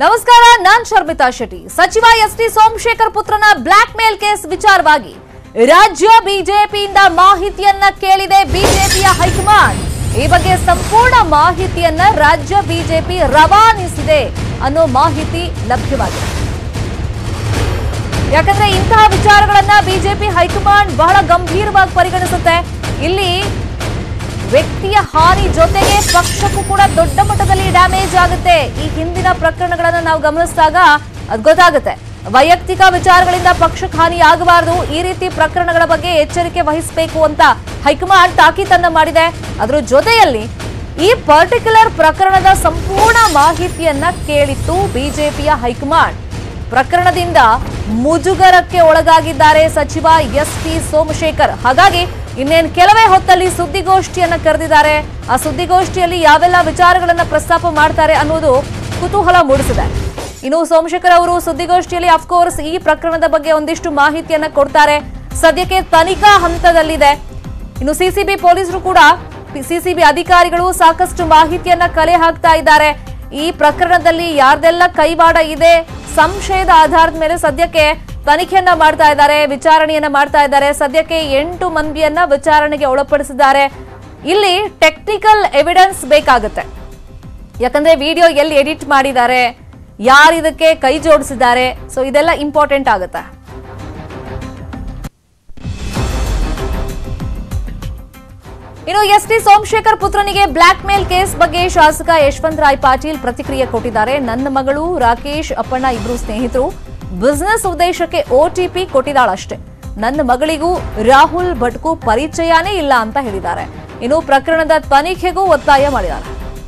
ನಮಸ್ಕಾರ ನಾನ್ ಶರ್ಮಿತಾ ಶೆಟ್ಟಿ ಸಚಿವ S T Somashekar ಪುತ್ರನ ಬ್ಲಾಕ್ ಮೇಲ್ ಕೇಸ್ ವಿಚಾರವಾಗಿ ರಾಜ್ಯ ಬಿಜೆಪಿಯಿಂದ ಮಾಹಿತಿಯನ್ನ ಕೇಳಿದೆ ಬಿಜೆಪಿಯ ಹೈಕಮಾಂಡ್ ಈ ಬಗ್ಗೆ ಸಂಪೂರ್ಣ ಮಾಹಿತಿಯನ್ನ ರಾಜ್ಯ ಬಿಜೆಪಿ ರವಾನಿಸಿದೆ ಅನ್ನೋ ಮಾಹಿತಿ ಲಭ್ಯವಾಗಿದೆ ಯಾಕಂದ್ರೆ ಇಂತಹ ವಿಚಾರಗಳನ್ನ ಬಿಜೆಪಿ ಹೈಕಮಾಂಡ್ ಬಹಳ ಗಂಭೀರವಾಗಿ ಪರಿಗಣಿಸುತ್ತೆ ಇಲ್ಲಿ ವ್ಯಕ್ತಿಯ ಹಾನಿ ಜೊತೆಗೆ ಪಕ್ಷಕ್ಕೂ ಕೂಡ ದೊಡ್ಡ ಮಟ್ಟದಲ್ಲಿ ಡ್ಯಾಮೇಜ್ ಆಗುತ್ತೆ ಈ ಹಿಂದಿನ ಪ್ರಕರಣಗಳನ್ನ ನಾವು ಗಮನಿಸಿದಾಗ ಅದು ಗೊತ್ತಾಗುತ್ತೆ ವೈಯಕ್ತಿಕ ವಿಚಾರಗಳಿಂದ ಪಕ್ಷಕ್ಕೆ ಹಾನಿ ಆಗಬಾರದು ಈ ರೀತಿ ಪ್ರಕರಣಗಳ ಬಗ್ಗೆ ಎಚ್ಚರಿಕೆ ವಹಿಸಬೇಕು ಅಂತ ಹೈಕಮಾಂಡ್ ತಾಕೀತನ್ನ ಮಾಡಿದೆ ಅದರ ಜೊತೆಯಲ್ಲಿ ಈ ಪರ್ಟಿಕ್ಯುಲರ್ ಪ್ರಕರಣದ ಸಂಪೂರ್ಣ ಮಾಹಿತಿಯನ್ನ ಕೇಳಿತ್ತು ಬಿಜೆಪಿಯ ಹೈಕಮಾಂಡ್ ಪ್ರಕರಣದಿಂದ ಮುಜುಗರಕ್ಕೆ ಒಳಗಾಗಿದ್ದಾರೆ ಸಚಿವ ಎಸ್ ಟಿ ಸೋಮಶೇಖರ್ ಹಾಗಾಗಿ ಇನ್ನೇನು ಕೆಲವೇ ಹೊತ್ತಲ್ಲಿ ಸುದ್ದಿಗೋಷ್ಠಿಯನ್ನ ಕರೆದಿದ್ದಾರೆ ಆ ಸುದ್ದಿಗೋಷ್ಠಿಯಲ್ಲಿ ಯಾವೆಲ್ಲ ವಿಚಾರಗಳನ್ನ ಪ್ರಸ್ತಾಪ ಮಾಡ್ತಾರೆ ಅನ್ನೋದು ಕುತೂಹಲ ಮೂಡಿಸಿದೆ ಇನ್ನು ಸೋಮಶೇಖರ್ ಅವರು ಸುದ್ದಿಗೋಷ್ಠಿಯಲ್ಲಿ ಅಫ್ಕೋರ್ಸ್ ಈ ಪ್ರಕರಣದ ಬಗ್ಗೆ ಒಂದಿಷ್ಟು ಮಾಹಿತಿಯನ್ನ ಕೊಡ್ತಾರೆ ಸದ್ಯಕ್ಕೆ ತನಿಖಾ ಹಂತದಲ್ಲಿದೆ ಇನ್ನು ಸಿಸಿಬಿ ಪೊಲೀಸರು ಕೂಡ ಸಿಸಿಬಿ ಅಧಿಕಾರಿಗಳು ಸಾಕಷ್ಟು ಮಾಹಿತಿಯನ್ನ ಕಲೆ ಹಾಕ್ತಾ ಇದ್ದಾರೆ ಈ ಪ್ರಕರಣದಲ್ಲಿ ಯಾರ್ದೆಲ್ಲ ಕೈವಾಡ ಇದೆ ಸಂಶಯದ ಆಧಾರದ ಮೇಲೆ ಸದ್ಯಕ್ಕೆ ತನಿಖೆಯನ್ನ ಮಾಡ್ತಾ ಇದ್ದಾರೆ ವಿಚಾರಣೆಯನ್ನ ಮಾಡ್ತಾ ಇದ್ದಾರೆ ಸದ್ಯಕ್ಕೆ ಎಂಟು ಮಂದಿಯನ್ನ ವಿಚಾರಣೆಗೆ ಒಳಪಡಿಸಿದ್ದಾರೆ ಇಲ್ಲಿ ಟೆಕ್ನಿಕಲ್ ಎವಿಡೆನ್ಸ್ ಬೇಕಾಗುತ್ತೆ ಯಾಕಂದ್ರೆ ವಿಡಿಯೋ ಎಲ್ಲಿ ಎಡಿಟ್ ಮಾಡಿದ್ದಾರೆ ಯಾರು ಇದಕ್ಕೆ ಕೈ ಜೋಡಿಸಿದ್ದಾರೆ ಸೊ ಇದೆಲ್ಲ ಇಂಪಾರ್ಟೆಂಟ್ ಆಗುತ್ತೆ ಇನ್ನು ಎಸ್ ಟಿ ಸೋಮಶೇಖರ್ ಪುತ್ರನಿಗೆ ಬ್ಲಾಕ್ ಮೇಲ್ ಕೇಸ್ ಬಗ್ಗೆ ಶಾಸಕ ಯಶವಂತ್ ರಾಯ್ ಪಾಟೀಲ್ ಪ್ರತಿಕ್ರಿಯೆ ಕೊಟ್ಟಿದ್ದಾರೆ ನನ್ನ ಮಗಳು ರಾಕೇಶ್ ಅಪ್ಪಣ್ಣ ಇಬ್ರು ಸ್ನೇಹಿತರು ಬಿಸ್ನೆಸ್ ಉದ್ದೇಶಕ್ಕೆ ಒಟಿಪಿ ಕೊಟ್ಟಿದ್ದಾಳಷ್ಟೇ ನನ್ನ ಮಗಳಿಗೂ ರಾಹುಲ್ ಭಟ್ಗೂ ಪರಿಚಯನೇ ಇಲ್ಲ ಅಂತ ಹೇಳಿದ್ದಾರೆ ಇನ್ನು ಪ್ರಕರಣದ ತನಿಖೆಗೂ ಒತ್ತಾಯ ಮಾಡಿದ್ದಾರೆ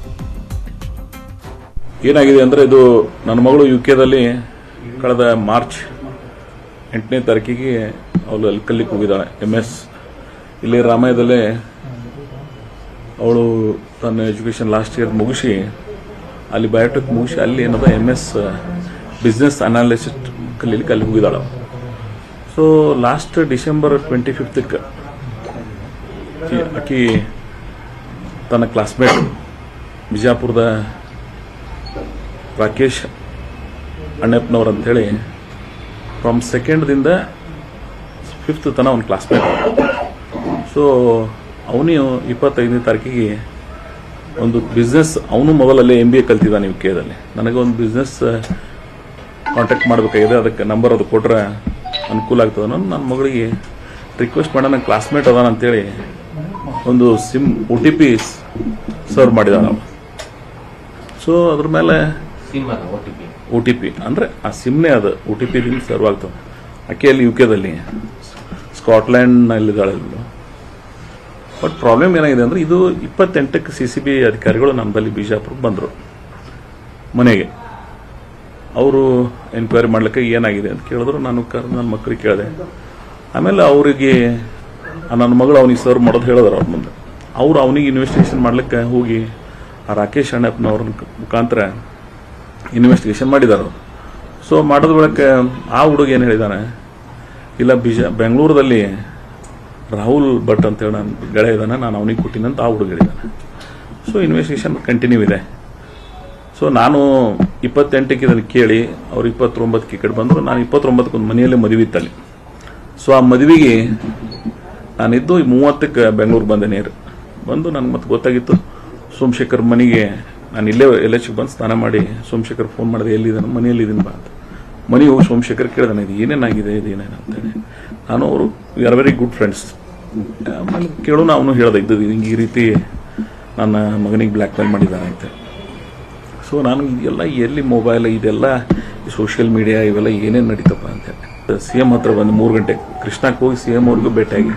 ಏನಾಗಿದೆ ಅಂದರೆ ಇದು ನನ್ನ ಮಗಳು ಯು ಕೆದಲ್ಲಿ ಕಳೆದ ಮಾರ್ಚ್ ಎಂಟನೇ ತಾರೀಕಿಗೆ ಅವಳು ಅಲ್ಲಿ ಕಲ್ಲಿಗೆ ಹೋಗಿದ್ದಾಳೆ ಎಮ್ ಎಸ್ ಇಲ್ಲಿ ರಾಮಾಯಣದಲ್ಲೇ ಅವಳು ತನ್ನ ಎಜುಕೇಷನ್ ಲಾಸ್ಟ್ ಇಯರ್ ಮುಗಿಸಿ ಅಲ್ಲಿ ಬಯೋಟೆಕ್ ಮುಗಿಸಿ ಅಲ್ಲಿ ಏನದ ಎಮ್ ಎಸ್ ಬಿಸ್ನೆಸ್ ಅನಾಲಿಸಿಸ್ಟ್ ಕಲೀಲಿಕ್ಕೆ ಅಲ್ಲಿ ಹೋಗಿದ್ದಾಳೆ ಸೊ ಲಾಸ್ಟ್ ಡಿಸೆಂಬರ್ ಟ್ವೆಂಟಿ ಫಿಫ್ತಕ್ಕೆ ಆಕಿ ತನ್ನ ಕ್ಲಾಸ್ಮೇಟ್ ಬಿಜಾಪುರದ ರಾಕೇಶ್ ಅಣ್ಣಪ್ಪನವ್ರು ಅಂಥೇಳಿ ಫ್ರಮ್ ಸೆಕೆಂಡ್ದಿಂದ ಫಿಫ್ತ್ ತನ ಒಂದು ಕ್ಲಾಸ್ಮೇಟ್ ಸೊ ಅವನು ಇಪ್ಪತ್ತೈದನೇ ತಾರೀಕಿಗೆ ಒಂದು ಬಿಸ್ನೆಸ್ ಅವನು ಮೊದಲಲ್ಲೇ ಎಂ ಬಿ ಎ ಕಲ್ತಿದ್ದಾನೆ ಯು ಕೆದಲ್ಲಿ ನನಗೆ ಒಂದು ಬಿಸ್ನೆಸ್ ಕಾಂಟ್ಯಾಕ್ಟ್ ಮಾಡಬೇಕಾಗಿದೆ ಅದಕ್ಕೆ ನಂಬರ್ ಅದು ಕೊಟ್ರೆ ಅನುಕೂಲ ಆಗ್ತದೆ ಅನ್ನೋದು ನನ್ನ ಮಗಳಿಗೆ ರಿಕ್ವೆಸ್ಟ್ ಮಾಡೋಣ ನನ್ನ ಕ್ಲಾಸ್ಮೇಟ್ ಅದಾನ ಅಂತೇಳಿ ಒಂದು SIM O T P serve ಮಾಡಿದ ನಾವು ಸೊ ಅದ್ರ ಮೇಲೆ ಸಿನಿಮಾದ O T P O T P ಅಂದರೆ ಆ ಸಿಮ್ನೇ ಅದು ಒ ಟಿ ಪಿ ಸರ್ವ್ ಆಗ್ತದೆ ಆಕೆ ಅಲ್ಲಿ ಯು ಕೆದಲ್ಲಿ ಸ್ಕಾಟ್ಲ್ಯಾಂಡ್ನಲ್ಲಿದ್ದಾಳೆ ಇವಳು ಬಟ್ ಪ್ರಾಬ್ಲಮ್ ಏನಾಗಿದೆ ಅಂದರೆ ಇದು ಇಪ್ಪತ್ತೆಂಟಕ್ಕೆ ಸಿ ಸಿ ಬಿ ಅಧಿಕಾರಿಗಳು ನಮ್ಮದಲ್ಲಿ ಬಿಜಾಪುರಕ್ಕೆ ಬಂದರು ಮನೆಗೆ ಅವರು ಎನ್ಕ್ವೈರಿ ಮಾಡ್ಲಿಕ್ಕೆ ಏನಾಗಿದೆ ಅಂತ ಕೇಳಿದ್ರು ನಾನು ಕರೆದು ನನ್ನ ಮಕ್ಕಳಿಗೆ ಕೇಳಿದೆ ಆಮೇಲೆ ಅವರಿಗೆ ನನ್ನ ಮಗಳು ಅವನಿಗೆ ಸರ್ವ್ ಮಾಡೋದು ಹೇಳಿದ್ರು ಅವ್ರ ಮುಂದೆ ಅವ್ರು ಅವನಿಗೆ ಇನ್ವೆಸ್ಟಿಗೇಷನ್ ಮಾಡ್ಲಿಕ್ಕೆ ಹೋಗಿ ಆ ರಾಕೇಶ್ ಅಣ್ಣಪ್ಪನವ್ರ ಮುಖಾಂತರ ಇನ್ವೆಸ್ಟಿಗೇಷನ್ ಮಾಡಿದ್ದಾರೆ ಅವ್ರು. ಸೊ ಮಾಡೋದ್ ಬಳಿಕ ಆ ಹುಡುಗ ಏನು ಹೇಳಿದಾನೆ ಇಲ್ಲ ಬಿಜ ಬೆಂಗಳೂರಲ್ಲಿ ರಾಹುಲ್ ಭಟ್ ಅಂತೇಳಿ ನಾನು ಗೆಳೆಯ ಇದ್ದಾನೆ ನಾನು ಅವನಿಗೆ ಕೊಟ್ಟಿನಂತ ಆ ಹುಡುಗ ಹೇಳಿದ್ದಾನೆ ಸೊ ಇನ್ವೆಸ್ಟಿಗೇಷನ್ ಕಂಟಿನ್ಯೂ ಇದೆ ಸೊ ನಾನು ಇಪ್ಪತ್ತೆಂಟಕ್ಕೆ ಇದನ್ನು ಕೇಳಿ ಅವ್ರು ಇಪ್ಪತ್ತೊಂಬತ್ತಕ್ಕೆ ಈ ಕಡೆ ಬಂದರು ನಾನು ಇಪ್ಪತ್ತೊಂಬತ್ತಕ್ಕೆ ಒಂದು ಮನೆಯಲ್ಲೇ ಮದುವೆ ಇತ್ತಲ್ಲಿ ಸೊ ಆ ಮದುವೆಗೆ ನಾನಿದ್ದು ಮೂವತ್ತಕ್ಕೆ ಬೆಂಗಳೂರು ಬಂದೆ ನೀರು ಬಂದು ನನಗೆ ಮತ್ತೆ ಗೊತ್ತಾಗಿತ್ತು ಸೋಮಶೇಖರ್ ಮನೆಗೆ ನಾನು ಇಲ್ಲೇ ಎಲೆಚ್ಗೆ ಬಂದು ಸ್ನಾನ ಮಾಡಿ ಸೋಮಶೇಖರ್ ಫೋನ್ ಮಾಡಿದೆ ಎಲ್ಲಿದ್ದಾನೆ ಮನೆಯಲ್ಲಿ ಇದೀನಿ ಬಾ ಅಂತ ಮನೆಗೆ ಹೋಗಿ ಸೋಮಶೇಖರ್ ಕೇಳಿದಾನೆ ಇದು ಏನೇನಾಗಿದೆ ಇದು ಏನೇನು ಅಂತೇಳಿ ನಾನು ಅವರು we are very good friends ಆಮೇಲೆ ಕೇಳೋಣ ಅವನು ಹೇಳ್ದೆ ಇದ್ದು ಹಿಂಗೆ ಈ ರೀತಿ ನನ್ನ ಮಗನಿಗೆ ಬ್ಲ್ಯಾಕ್ ಮೇಲ್ ಮಾಡಿದ್ದಾನೆ ಅಂತ ಸೊ ನಾನು ಎಲ್ಲ ಎಲ್ಲಿ ಮೊಬೈಲ್ ಇದೆಲ್ಲ ಸೋಷಿಯಲ್ ಮೀಡಿಯಾ ಇವೆಲ್ಲ ಏನೇನು ನಡೀತಪ್ಪ ಅಂತೇಳಿ ಸಿ ಎಮ್ ಹತ್ರ ಬಂದು ಮೂರು ಗಂಟೆ ಕೃಷ್ಣಕ್ಕೆ ಹೋಗಿ ಸಿ ಎಮ್ ಅವ್ರಿಗೂ ಭೇಟಿಯಾಗಿ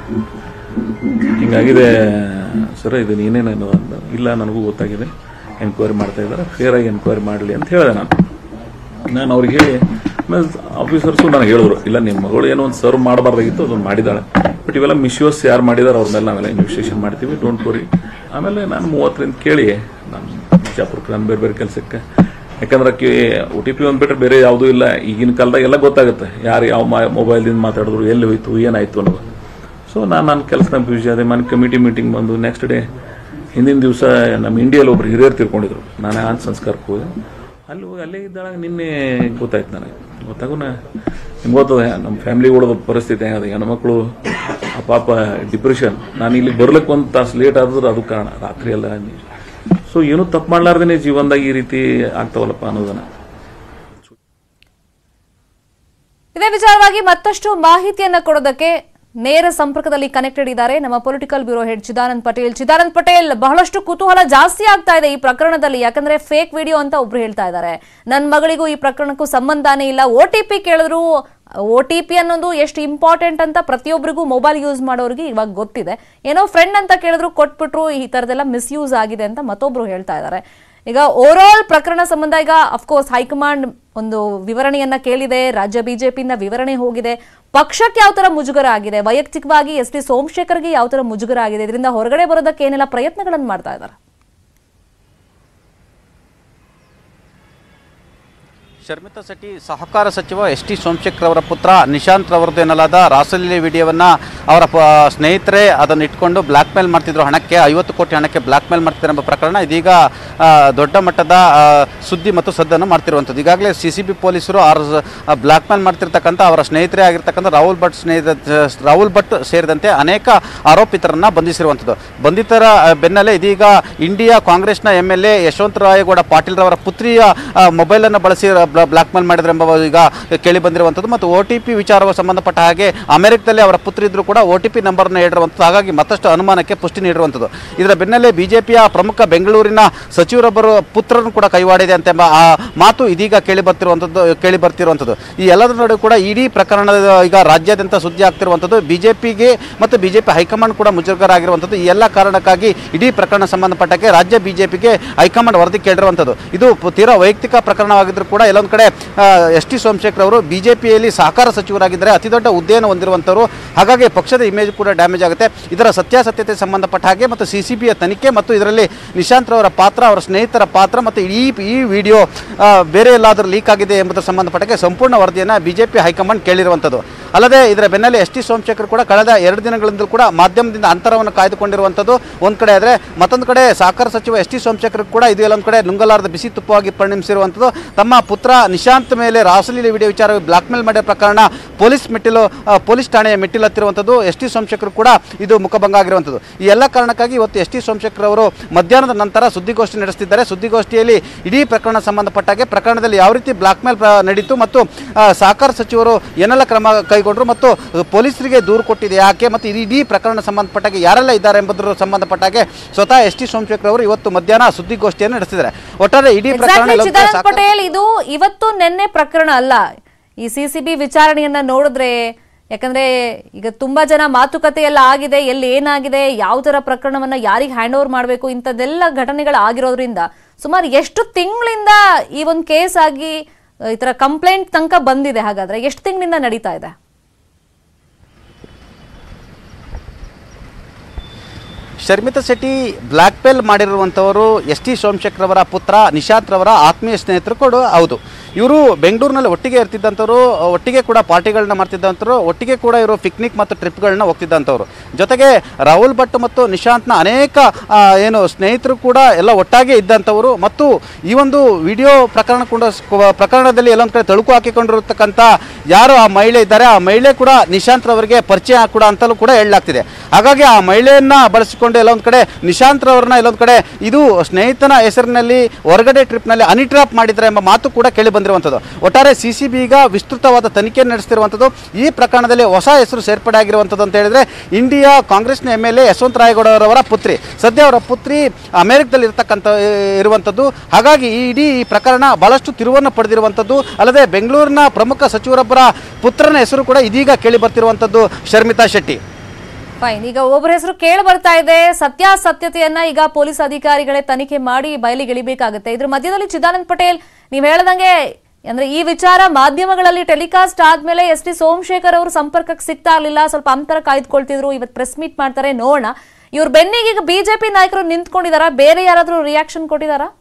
ಹಿಂಗಾಗಿದೆ ಸರ್ ಇದು ಏನೇನೇನು ಅಂದ ಇಲ್ಲ ನನಗೂ ಗೊತ್ತಾಗಿದೆ ಎನ್ಕ್ವೈರಿ ಮಾಡ್ತಾ ಇದ್ದಾರೆ ಫೇರ್ ಆಗಿ ಎನ್ಕ್ವೈರಿ ಮಾಡಲಿ ಅಂತ ಹೇಳಿದೆ ನಾನು ನಾನು ಅವ್ರಿಗೆ ಹೇಳಿ ಆಮೇಲೆ ಆಫೀಸರ್ಸು ನನಗೆ ಹೇಳಿದ್ರು ಇಲ್ಲ ನಿಮ್ಮ ಮಗಳು ಏನೋ ಒಂದು ಸರ್ವ್ ಮಾಡಬಾರ್ದಾಗಿತ್ತು ಅದನ್ನು ಮಾಡಿದ್ದಾಳೆ ಬಟ್ ಇವೆಲ್ಲ ಮಿಸ್ಯೂಸ್ ಯಾರು ಮಾಡಿದಾರೆ ಅವ್ರ ಮೇಲೆ ನಾವೆಲ್ಲ ಇನ್ವೆಸ್ಟಿಗೇಷನ್ ಮಾಡ್ತೀವಿ ಡೋಂಟ್ ವರಿ ಆಮೇಲೆ ನಾನು ಮೂವತ್ತರಿಂದ ಕೇಳಿ ನಾನು ಬಿಜಾಪುರಕ್ಕೆ ನಾನು ಬೇರೆ ಬೇರೆ ಕೆಲಸಕ್ಕೆ ಯಾಕಂದ್ರೆ ಆಕಿ ಒ ಟಿ ಪಿ ಒಂದು ಬಿಟ್ಟರೆ ಬೇರೆ ಯಾವುದೂ ಇಲ್ಲ ಈಗಿನ ಕಾಲದಾಗ ಎಲ್ಲ ಗೊತ್ತಾಗುತ್ತೆ ಯಾರು ಯಾವ ಮೊಬೈಲ್ದಿಂದ ಮಾತಾಡಿದ್ರು ಎಲ್ಲಿ ಹೋಯ್ತು ಏನಾಯ್ತು ಅನ್ನೋದು ಸೊ ನಾನು ನನ್ನ ಕೆಲಸನ ಬ್ಯೂಸಿ ಆದೆ ಮನೆ ಕಮಿಟಿ ಮೀಟಿಂಗ್ ಬಂದು ನೆಕ್ಸ್ಟ್ ಡೇ ಹಿಂದಿನ ದಿವಸ ನಮ್ಮ ಇಂಡಿಯಲ್ಲಿ ಒಬ್ರು ಹಿರಿಯರು ತಿರ್ಕೊಂಡಿದ್ರು ನಾನು ಆನ್ ಸಂಸ್ಕಾರಕ್ಕೆ ಹೋದೆ ಅಲ್ಲಿ ಹೋಗಿ ಅಲ್ಲೇ ಇದ್ದಾಳ ನಿನ್ನೆ ಗೊತ್ತಾಯ್ತು ನನಗೆ ಗೊತ್ತಾಗೂ ನಿಮ್ಗೆ ಗೊತ್ತದ ನಮ್ಮ ಫ್ಯಾಮಿಲಿ ಉಳಿದ ಪರಿಸ್ಥಿತಿ ಹೆಂಗದ ಹೆಣ್ಮಕ್ಳು ಆ ಪಾಪ ಡಿಪ್ರೆಷನ್ ನಾನು ಇಲ್ಲಿ ಬರ್ಲಿಕ್ಕೆ ಒಂದು ತಾಸು ಲೇಟ್ ಆದ್ರೆ ಅದು ಕಾರಣ ರಾತ್ರಿ ಎಲ್ಲ ಸೊ ಏನೂ ತಪ್ಪು ಮಾಡ್ಲಾರ್ದೇನೆ ಜೀವನದಾಗ ಈ ರೀತಿ ಆಗ್ತಾವಲ್ಲಪ್ಪ ಅನ್ನೋದನ್ನ ಇದೇ ವಿಚಾರವಾಗಿ ಮತ್ತಷ್ಟು ಮಾಹಿತಿಯನ್ನ ಕೊಡೋದಕ್ಕೆ ನೇರ ಸಂಪರ್ಕದಲ್ಲಿ ಕನೆಕ್ಟೆಡ್ ಇದ್ದಾರೆ ನಮ್ಮ political bureau head Chidanand Patel Chidanand Patel ಬಹಳಷ್ಟು ಕುತೂಹಲ ಜಾಸ್ತಿ ಆಗ್ತಾ ಇದೆ ಈ ಪ್ರಕರಣದಲ್ಲಿ ಯಾಕಂದ್ರೆ ಫೇಕ್ ವಿಡಿಯೋ ಅಂತ ಒಬ್ರು ಹೇಳ್ತಾ ಇದ್ದಾರೆ ನನ್ನ ಮಗಳಿಗೂ ಈ ಪ್ರಕರಣಕ್ಕೂ ಸಂಬಂಧನೇ ಇಲ್ಲ ಒ ಟಿ ಪಿ ಕೇಳಿದ್ರು ಒ ಟಿ ಪಿ ಅನ್ನೋದು ಎಷ್ಟು ಇಂಪಾರ್ಟೆಂಟ್ ಅಂತ ಪ್ರತಿಯೊಬ್ಬರಿಗೂ ಮೊಬೈಲ್ ಯೂಸ್ ಮಾಡೋರಿಗೆ ಇವಾಗ ಗೊತ್ತಿದೆ ಏನೋ ಫ್ರೆಂಡ್ ಅಂತ ಕೇಳಿದ್ರು ಕೊಟ್ಬಿಟ್ರು ಈ ತರದೆಲ್ಲ ಮಿಸ್ಯೂಸ್ ಆಗಿದೆ ಅಂತ ಮತ್ತೊಬ್ರು ಹೇಳ್ತಾ ಇದ್ದಾರೆ ಈಗ ಓವರ್ ಆಲ್ ಪ್ರಕರಣ ಸಂಬಂಧ ಈಗ ಅಫ್ಕೋರ್ಸ್ ಹೈಕಮಾಂಡ್ ಒಂದು ವಿವರಣೆಯನ್ನ ಕೇಳಿದೆ ರಾಜ್ಯ ಬಿಜೆಪಿಯಿಂದ ವಿವರಣೆ ಹೋಗಿದೆ ಪಕ್ಷಕ್ಕೆ ಯಾವ ತರ ಮುಜುಗರ ಆಗಿದೆ ವೈಯಕ್ತಿಕವಾಗಿ ಎಸ್ ಟಿ ಸೋಮಶೇಖರ್ಗೆ ಯಾವ ತರ ಮುಜುಗರ ಆಗಿದೆ ಇದರಿಂದ ಹೊರಗಡೆ ಬರೋದಕ್ಕೆ ಏನೆಲ್ಲ ಪ್ರಯತ್ನಗಳನ್ನು ಮಾಡ್ತಾ ಇದ್ದಾರೆ ಶರ್ಮಿತಾ ಶೆಟ್ಟಿ ಸಹಕಾರ ಸಚಿವ ಎಸ್ ಟಿ ಸೋಮಶೇಖರ್ ಅವರ ಪುತ್ರ ನಿಶಾಂತ್ ರವರದ್ದು ಎನ್ನಲಾದ ರಾಸಲೀಲೆ ವಿಡಿಯೋವನ್ನು ಅವರ ಪ ಸ್ನೇಹಿತರೆ ಅದನ್ನು ಇಟ್ಕೊಂಡು ಬ್ಲ್ಯಾಕ್ ಮೇಲ್ ಮಾಡ್ತಿದ್ರು ಹಣಕ್ಕೆ ಐವತ್ತು ಕೋಟಿ ಹಣಕ್ಕೆ ಬ್ಲ್ಯಾಕ್ ಮೇಲ್ ಮಾಡ್ತಿದ್ದಾರೆ ಎಂಬ ಪ್ರಕರಣ ಇದೀಗ ಆ, ದೊಡ್ಡ ಮಟ್ಟದ ಆ, ಸುದ್ದಿ ಮತ್ತು ಸದ್ದನ್ನು ಮಾಡ್ತಿರುವಂಥದ್ದು ಈಗಾಗಲೇ ಸಿ ಸಿ ಬಿ ಪೊಲೀಸರು ಆರ್ ಬ್ಲ್ಯಾಕ್ ಮೇಲ್ ಮಾಡ್ತಿರ್ತಕ್ಕಂಥ ಅವರ ಸ್ನೇಹಿತರೇ ಆಗಿರ್ತಕ್ಕಂಥ ರಾಹುಲ್ ಭಟ್ ಸ್ನೇಹಿತ ರಾಹುಲ್ ಭಟ್ ಸೇರಿದಂತೆ ಅನೇಕ ಆರೋಪಿತರನ್ನ ಬಂಧಿಸಿರುವಂಥದ್ದು ಬಂಧಿತರ ಆ, ಬೆನ್ನಲ್ಲೇ ಇದೀಗ ಇಂಡಿಯಾ ಕಾಂಗ್ರೆಸ್ನ M L A Yashwant Rayagowda Patil ರವರ ಪುತ್ರಿಯ ಆ, ಮೊಬೈಲನ್ನು ಬಳಸಿ ಬ್ಲಾಕ್ ಮೇಲ್ ಮಾಡಿದ್ರೆ ಎಂಬ ಈಗ ಕೇಳಿ ಬಂದಿರುವಂಥದ್ದು ಮತ್ತು ಒ ಟಿ ಪಿ ವಿಚಾರವು ಸಂಬಂಧಪಟ್ಟ ಹಾಗೆ ಅಮೆರಿಕದಲ್ಲಿ ಅವರ ಪುತ್ರಿ ಇದ್ರೂ ಕೂಡ ಒ ಟಿ ಪಿ ನಂಬರ್ನ ಹೇಳಿರುವಂಥದ್ದು ಹಾಗಾಗಿ ಮತ್ತಷ್ಟು ಅನುಮಾನಕ್ಕೆ ಪುಷ್ಟಿ ನೀಡಿರುವಂಥದ್ದು ಇದರ ಬೆನ್ನಲ್ಲೇ ಬಿಜೆಪಿಯ ಪ್ರಮುಖ ಬೆಂಗಳೂರಿನ ಸಚಿವರೊಬ್ಬರು ಪುತ್ರರನ್ನು ಕೂಡ ಕೈವಾಡಿದೆ ಅಂತ ಎಂಬ ಆ ಮಾತು ಇದೀಗ ಕೇಳಿ ಬರ್ತಿರುವಂಥದ್ದು ಕೇಳಿ ಬರ್ತಿರುವಂಥದ್ದು ಈ ಎಲ್ಲದರ ನಡುವೆ ಕೂಡ ಇಡೀ ಪ್ರಕರಣದ ಈಗ ರಾಜ್ಯಾದ್ಯಂತ ಸುದ್ದಿ ಆಗ್ತಿರುವಂಥದ್ದು ಬಿಜೆಪಿಗೆ ಮತ್ತು ಬಿಜೆಪಿ ಹೈಕಮಾಂಡ್ ಕೂಡ ಮುಜುಗರ ಆಗಿರುವಂಥದ್ದು ಈ ಎಲ್ಲ ಕಾರಣಕ್ಕಾಗಿ ಇಡೀ ಪ್ರಕರಣ ಸಂಬಂಧಪಟ್ಟಕ್ಕೆ ರಾಜ್ಯ ಬಿಜೆಪಿಗೆ ಹೈಕಮಾಂಡ್ ವರದಿ ಕೇಳಿರುವಂಥದ್ದು ಇದು ಪ- ತೀರಾ ವೈಯಕ್ತಿಕ ಪ್ರಕರಣವಾಗಿದ್ದರೂ ಕೂಡ ಎಲ್ಲೊಂದು ಕಡೆ ಎಸ್ ಟಿ ಸೋಮಶೇಖರ್ ಅವರು ಬಿಜೆಪಿಯಲ್ಲಿ ಸಹಕಾರ ಸಚಿವರಾಗಿದ್ದರೆ ಅತಿ ದೊಡ್ಡ ಹುದ್ದೆಯನ್ನು ಹೊಂದಿರುವಂಥವರು ಹಾಗಾಗಿ ಪಕ್ಷದ ಇಮೇಜ್ ಕೂಡ ಡ್ಯಾಮೇಜ್ ಆಗುತ್ತೆ ಇದರ ಸತ್ಯಾಸತ್ಯತೆ ಸಂಬಂಧಪಟ್ಟ ಹಾಗೆ ಮತ್ತು ಸಿ ಸಿ ಬಿಯ ತನಿಖೆ ಮತ್ತು ಇದರಲ್ಲಿ ನಿಶಾಂತ್ ರವರ ಪಾತ್ರ ಅವರ ಸ್ನೇಹಿತರ ಪಾತ್ರ ಮತ್ತು ಈ ಈ ವಿಡಿಯೋ ಬೇರೆ ಎಲ್ಲಾದರೂ ಲೀಕ್ ಆಗಿದೆ ಎಂಬುದರ ಸಂಬಂಧಪಟ್ಟಕ್ಕೆ ಸಂಪೂರ್ಣ ವರದಿಯನ್ನು ಬಿಜೆಪಿ ಹೈಕಮಾಂಡ್ ಕೇಳಿರುವಂಥದ್ದು ಅಲ್ಲದೆ ಇದರ ಬೆನ್ನಲ್ಲೇ ಎಸ್ ಟಿ ಸೋಮಶೇಖರ್ ಕೂಡ ಕಳೆದ ಎರಡು ದಿನಗಳಿಂದ ಕೂಡ ಮಾಧ್ಯಮದಿಂದ ಅಂತರವನ್ನು ಕಾಯ್ದುಕೊಂಡಿರುವಂಥದ್ದು ಒಂದು ಕಡೆ ಆದರೆ ಮತ್ತೊಂದು ಕಡೆ ಸಹಕಾರ ಸಚಿವ ಎಸ್ ಟಿ ಸೋಮಶೇಖರ್ ಕೂಡ ಇದು ಎಲ್ಲೊಂದು ಕಡೆ ನುಂಗಲಾರದ ಬಿಸಿ ತುಪ್ಪವಾಗಿ ಪರಿಣಮಿಸಿರುವಂಥದ್ದು ತಮ್ಮ ಪುತ್ರ ನಿಶಾಂತ್ ಮೇಲೆ ರಾಸಲೀಲೆ ವಿಡಿಯೋ ವಿಚಾರ ಬ್ಲಾಕ್ ಮೇಲ್ ಮಾಡಿದ ಪ್ರಕರಣ ಪೊಲೀಸ್ ಮೆಟ್ಟಿಲು ಆ, ಪೊಲೀಸ್ ಠಾಣೆಯ ಮೆಟ್ಟಿಲತ್ತಿರುವಂಥದ್ದು ಎಸ್ ಟಿ ಸೋಮಶೇಖರ್ ಕೂಡ ಇದು ಮುಖಭಂಗ ಆಗಿರುವಂಥದ್ದು ಈ ಎಲ್ಲ ಕಾರಣಕ್ಕಾಗಿ ಇವತ್ತು ಎಸ್ ಟಿ ಸೋಮಶೇಖರ್ ಅವರು ಮಧ್ಯಾಹ್ನದ ನಂತರ ಸುದ್ದಿಗೋಷ್ಠಿ ನಡೆಸುತ್ತಿದ್ದಾರೆ ಸುದ್ದಿಗೋಷ್ಠಿಯಲ್ಲಿ ಇಡೀ ಪ್ರಕರಣ ಸಂಬಂಧಪಟ್ಟಾಗೆ ಪ್ರಕರಣದಲ್ಲಿ ಯಾವ ರೀತಿ ಬ್ಲಾಕ್ ಮೇಲ್ ನಡೀತು ಮತ್ತು ಆ, ಸಹಕಾರ ಸಚಿವರು ಏನೆಲ್ಲ ಕ್ರಮ ಕೈಗೊಂಡರು ಮತ್ತು ಪೊಲೀಸರಿಗೆ ದೂರು ಕೊಟ್ಟಿದೆ ಯಾಕೆ ಮತ್ತು ಇದು ಇಡೀ ಪ್ರಕರಣ ಸಂಬಂಧಪಟ್ಟಾಗೆ ಯಾರೆಲ್ಲ ಇದ್ದಾರೆ ಎಂಬುದರ ಸಂಬಂಧಪಟ್ಟಾಗೆ ಸ್ವತಃ ಎಸ್ ಟಿ ಸೋಮಶೇಖರ್ ಅವರು ಇವತ್ತು ಮಧ್ಯಾಹ್ನ ಸುದ್ದಿಗೋಷ್ಠಿಯನ್ನು ನಡೆಸಿದ್ದಾರೆ ಒಟ್ಟಾರೆ ಇಡೀ ಪ್ರಕರಣ ಎಕ್ಸಾಕ್ಟ್ಲಿ ಎಲ್ಲೋ ಚಿದಾನಂದ್ ಸಹಕಾರ- ಪಟೇಲ್ ಇದು ಇವತ್ತು ನಿನ್ನೆ ಪ್ರಕರಣ ಅಲ್ಲ ಈ ಸಿ ಸಿ ಬಿ ವಿಚಾರಣೆಯನ್ನ ನೋಡಿದ್ರೆ ಯಾಕಂದ್ರೆ ಈಗ ತುಂಬಾ ಜನ ಮಾತುಕತೆ ಎಲ್ಲ ಆಗಿದೆ ಎಲ್ಲಿ ಏನಾಗಿದೆ ಯಾವ ತರ ಪ್ರಕರಣವನ್ನ ಯಾರಿಗೆ ಹ್ಯಾಂಡ್ ಓವರ್ ಮಾಡಬೇಕು ಇಂಥದ್ದೆಲ್ಲ ಘಟನೆಗಳು ಆಗಿರೋದ್ರಿಂದ ಸುಮಾರು ಎಷ್ಟು ತಿಂಗಳಿಂದ ಈ ಒಂದು ಕೇಸ್ ಆಗಿ ಈ ತರ ಕಂಪ್ಲೇಂಟ್ ತನಕ ಬಂದಿದೆ ಹಾಗಾದ್ರೆ ಎಷ್ಟು ತಿಂಗಳಿಂದ ನಡೀತಾ ಇದೆ ಶರ್ಮಿತಾ ಶೆಟ್ಟಿ ಬ್ಲ್ಯಾಕ್ ಮೇಲ್ ಮಾಡಿರುವಂಥವರು ಎಸ್ ಟಿ ಸೋಮಶೇಖರ್ ಅವರ ಪುತ್ರ ನಿಶಾಂತ್ ರವರ ಆತ್ಮೀಯ ಸ್ನೇಹಿತರು ಕೂಡ ಹೌದು ಇವರು ಬೆಂಗಳೂರಿನಲ್ಲಿ ಒಟ್ಟಿಗೆ ಇರ್ತಿದ್ದಂಥವ್ರು ಒಟ್ಟಿಗೆ ಕೂಡ ಪಾರ್ಟಿಗಳನ್ನ ಮಾಡ್ತಿದ್ದಂಥವ್ರು ಒಟ್ಟಿಗೆ ಕೂಡ ಇವರು ಪಿಕ್ನಿಕ್ ಮತ್ತು ಟ್ರಿಪ್ಗಳನ್ನ ಹೋಗ್ತಿದ್ದಂಥವ್ರು ಜೊತೆಗೆ ರಾಹುಲ್ ಭಟ್ ಮತ್ತು ನಿಶಾಂತ್ನ ಅನೇಕ ಆ, ಏನು ಸ್ನೇಹಿತರು ಕೂಡ ಎಲ್ಲ ಒಟ್ಟಾಗೆ ಇದ್ದಂಥವರು ಮತ್ತು ಈ ಒಂದು ವಿಡಿಯೋ ಪ್ರಕರಣ ಕೂಡ ಪ್ರಕರಣದಲ್ಲಿ ಎಲ್ಲೊಂದು ಕಡೆ ತಳುಕು ಹಾಕಿಕೊಂಡಿರತಕ್ಕಂಥ ಯಾರು ಆ ಮಹಿಳೆ ಇದ್ದಾರೆ ಆ ಮಹಿಳೆ ಕೂಡ ನಿಶಾಂತ್ ರವರಿಗೆ ಪರಿಚಯ ಕೂಡ ಅಂತಲೂ ಕೂಡ ಹೇಳಲಾಗ್ತಿದೆ ಹಾಗಾಗಿ ಆ ಮಹಿಳೆಯನ್ನ ಬಳಸಿಕೊಂಡು ಎಲ್ಲೊಂದು ಕಡೆ ನಿಶಾಂತ್ ರವರನ್ನ ಎಲ್ಲೊಂದು ಕಡೆ ಇದು ಸ್ನೇಹಿತನ ಹೆಸರಿನಲ್ಲಿ ಹೊರಗಡೆ ಟ್ರಿಪ್ನಲ್ಲಿ ಹನಿ ಟ್ರಾಪ್ ಮಾಡಿದ್ದಾರೆ ಎಂಬ ಮಾತು ಕೂಡ ಕೇಳಿ ಬಂದಿರುವಂಥದ್ದು ಒಟ್ಟಾರೆ ಸಿ ಸಿ ಬಿ ಈಗ ವಿಸ್ತೃತವಾದ ತನಿಖೆಯನ್ನು ನಡೆಸ್ತಿರುವಂಥದ್ದು ಈ ಪ್ರಕರಣದಲ್ಲಿ ಹೊಸ ಹೆಸರು ಸೇರ್ಪಡೆ ಆಗಿರುವಂಥದ್ದು ಅಂತ ಹೇಳಿದ್ರೆ ಇಂಡಿಯಾ ಕಾಂಗ್ರೆಸ್ನ ಎಮ್ ಎಲ್ ಎ ಯಶವಂತ ರಾಯಗೌಡರವರ ಪುತ್ರಿ ಸದ್ಯ ಅವರ ಪುತ್ರಿ ಅಮೆರಿಕದಲ್ಲಿ ಇರ್ತಕ್ಕಂಥ ಇರುವಂಥದ್ದು ಹಾಗಾಗಿ ಈ ಇಡೀ ಈ ಪ್ರಕರಣ ಬಹಳಷ್ಟು ತಿರುವನ್ನು ಪಡೆದಿರುವಂಥದ್ದು ಅಲ್ಲದೆ ಬೆಂಗಳೂರಿನ ಪ್ರಮುಖ ಸಚಿವರೊಬ್ಬರ ಪುತ್ರನ ಹೆಸರು ಕೂಡ ಇದೀಗ ಕೇಳಿ ಬರ್ತಿರುವಂಥದ್ದು ಶರ್ಮಿತಾ ಶೆಟ್ಟಿ ಫೈನ್ ಈಗ ಒಬ್ಬರ ಹೆಸರು ಕೇಳಿ ಬರ್ತಾ ಇದೆ ಸತ್ಯಾಸತ್ಯತೆಯನ್ನ ಈಗ ಪೊಲೀಸ್ ಅಧಿಕಾರಿಗಳೇ ತನಿಖೆ ಮಾಡಿ ಬಯಲಿಗೆಳಿಬೇಕಾಗುತ್ತೆ ಇದ್ರ ಮಧ್ಯದಲ್ಲಿ ಚಿದಾನಂದ್ ಪಟೇಲ್ ನೀವ್ ಹೇಳ್ದಂಗೆ ಅಂದ್ರೆ ಈ ವಿಚಾರ ಮಾಧ್ಯಮಗಳಲ್ಲಿ ಟೆಲಿಕಾಸ್ಟ್ ಆದ್ಮೇಲೆ ಎಸ್ ಟಿ ಸೋಮಶೇಖರ್ ಅವರು ಸಂಪರ್ಕಕ್ಕೆ ಸಿಗ್ತಾ ಇರ್ಲಿಲ್ಲ ಸ್ವಲ್ಪ ಅಂತರ ಕಾಯ್ದುಕೊಳ್ತಿದ್ರು ಇವತ್ತು ಪ್ರೆಸ್ ಮೀಟ್ ಮಾಡ್ತಾರೆ ನೋಡೋಣ ಇವ್ರ ಬೆನ್ನಿಗೆ ಈಗ ಬಿಜೆಪಿ ನಾಯಕರು ನಿಂತ್ಕೊಂಡಿದಾರ ಬೇರೆ ಯಾರಾದ್ರೂ ರಿಯಾಕ್ಷನ್ ಕೊಟ್ಟಿದಾರಾ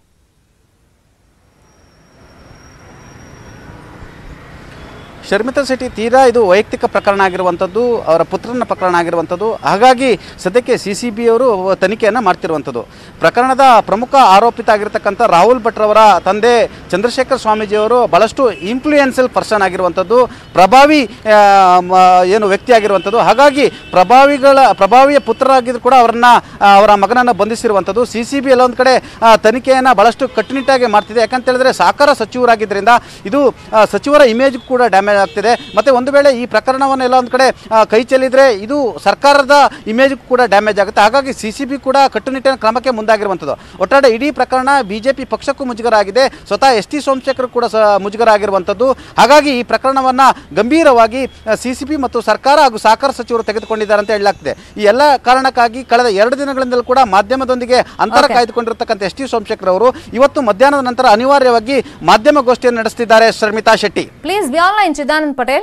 ಶರ್ಮಿತಾ ಶೆಟ್ಟಿ ತೀರಾ ಇದು ವೈಯಕ್ತಿಕ ಪ್ರಕರಣ ಆಗಿರುವಂಥದ್ದು ಅವರ ಪುತ್ರನ ಪ್ರಕರಣ ಆಗಿರುವಂಥದ್ದು ಹಾಗಾಗಿ ಸದ್ಯಕ್ಕೆ ಸಿ ಸಿ ಬಿ ಅವರು ತನಿಖೆಯನ್ನು ಮಾಡ್ತಿರುವಂಥದ್ದು ಪ್ರಕರಣದ ಪ್ರಮುಖ ಆರೋಪಿತ ಆಗಿರ್ತಕ್ಕಂಥ ರಾಹುಲ್ ಭಟ್ರವರ ತಂದೆ ಚಂದ್ರಶೇಖರ್ ಸ್ವಾಮೀಜಿಯವರು ಭಾಳಷ್ಟು ಇನ್ಫ್ಲೂಯೆನ್ಸಲ್ ಪರ್ಸನ್ ಆಗಿರುವಂಥದ್ದು ಪ್ರಭಾವಿ ಆ, ಮ- ಏನು ವ್ಯಕ್ತಿ ಆಗಿರುವಂಥದ್ದು ಹಾಗಾಗಿ ಪ್ರಭಾವಿಗಳ ಪ್ರಭಾವಿಯ ಪುತ್ರರಾಗಿದ್ದು ಕೂಡ ಅವರನ್ನ ಆ, ಅವರ ಮಗನನ್ನು ಬಂಧಿಸಿರುವಂಥದ್ದು ಸಿ ಸಿ ಬಿ ಎಲ್ಲೊಂದು ಕಡೆ ಆ, ತನಿಖೆಯನ್ನು ಭಾಳಷ್ಟು ಕಟ್ಟುನಿಟ್ಟಾಗಿ ಮಾಡ್ತಿದೆ ಯಾಕಂತ ಹೇಳಿದ್ರೆ ಸಹಕಾರ ಸಚಿವರಾಗಿದ್ದರಿಂದ ಇದು ಆ, ಸಚಿವರ ಇಮೇಜ್ ಕೂಡ ಡ್ಯಾಮೇಜ್ ಆಗ್ತಿದೆ ಮತ್ತೆ ಒಂದು ವೇಳೆ ಈ ಪ್ರಕರಣವನ್ನು ಎಲ್ಲ ಒಂದು ಕಡೆ ಆ, ಕೈ ಚೆಲ್ಲಿದ್ರೆ ಇದು ಸರ್ಕಾರದ ಇಮೇಜ್ ಕೂಡ ಡ್ಯಾಮೇಜ್ ಆಗುತ್ತೆ ಹಾಗಾಗಿ ಸಿ ಸಿ ಬಿ ಕೂಡ ಕಟ್ಟುನಿಟ್ಟಿನ ಕ್ರಮಕ್ಕೆ ಮುಂದಾಗಿರುವಂಥದ್ದು ಒಟ್ಟಾರೆ ಇಡೀ ಪ್ರಕರಣ ಬಿಜೆಪಿ ಪಕ್ಷಕ್ಕೂ ಮುಜುಗರ ಆಗಿದೆ ಸ್ವತಃ ಎಸ್ ಟಿ ಸೋಮಶೇಖರ್ ಕೂಡ ಸ ಮುಜುಗರ ಆಗಿರುವಂಥದ್ದು ಹಾಗಾಗಿ ಈ ಪ್ರಕರಣವನ್ನು ಗಂಭೀರವಾಗಿ ಸಿ ಸಿ ಬಿ ಮತ್ತು ಸರ್ಕಾರ ಹಾಗೂ ಸಹಕಾರ ಸಚಿವರು ತೆಗೆದುಕೊಂಡಿದ್ದಾರೆ ಅಂತ ಹೇಳಲಾಗ್ತಿದೆ ಈ ಎಲ್ಲ ಕಾರಣಕ್ಕಾಗಿ ಕಳೆದ ಎರಡು ದಿನಗಳಿಂದಲೂ ಕೂಡ ಮಾಧ್ಯಮದೊಂದಿಗೆ ಅಂತರ Okay. ಕಾಯ್ದುಕೊಂಡಿರ್ತಕ್ಕಂಥ ಎಸ್ ಟಿ ಸೋಮಶೇಖರ್ ಅವರು ಇವತ್ತು ಮಧ್ಯಾಹ್ನದ ನಂತರ ಅನಿವಾರ್ಯವಾಗಿ ಮಾಧ್ಯಮಗೋಷ್ಠಿಯನ್ನು ನಡೆಸುತ್ತಿದ್ದಾರೆ Sharmitha Shetty please be online Chidanand Patel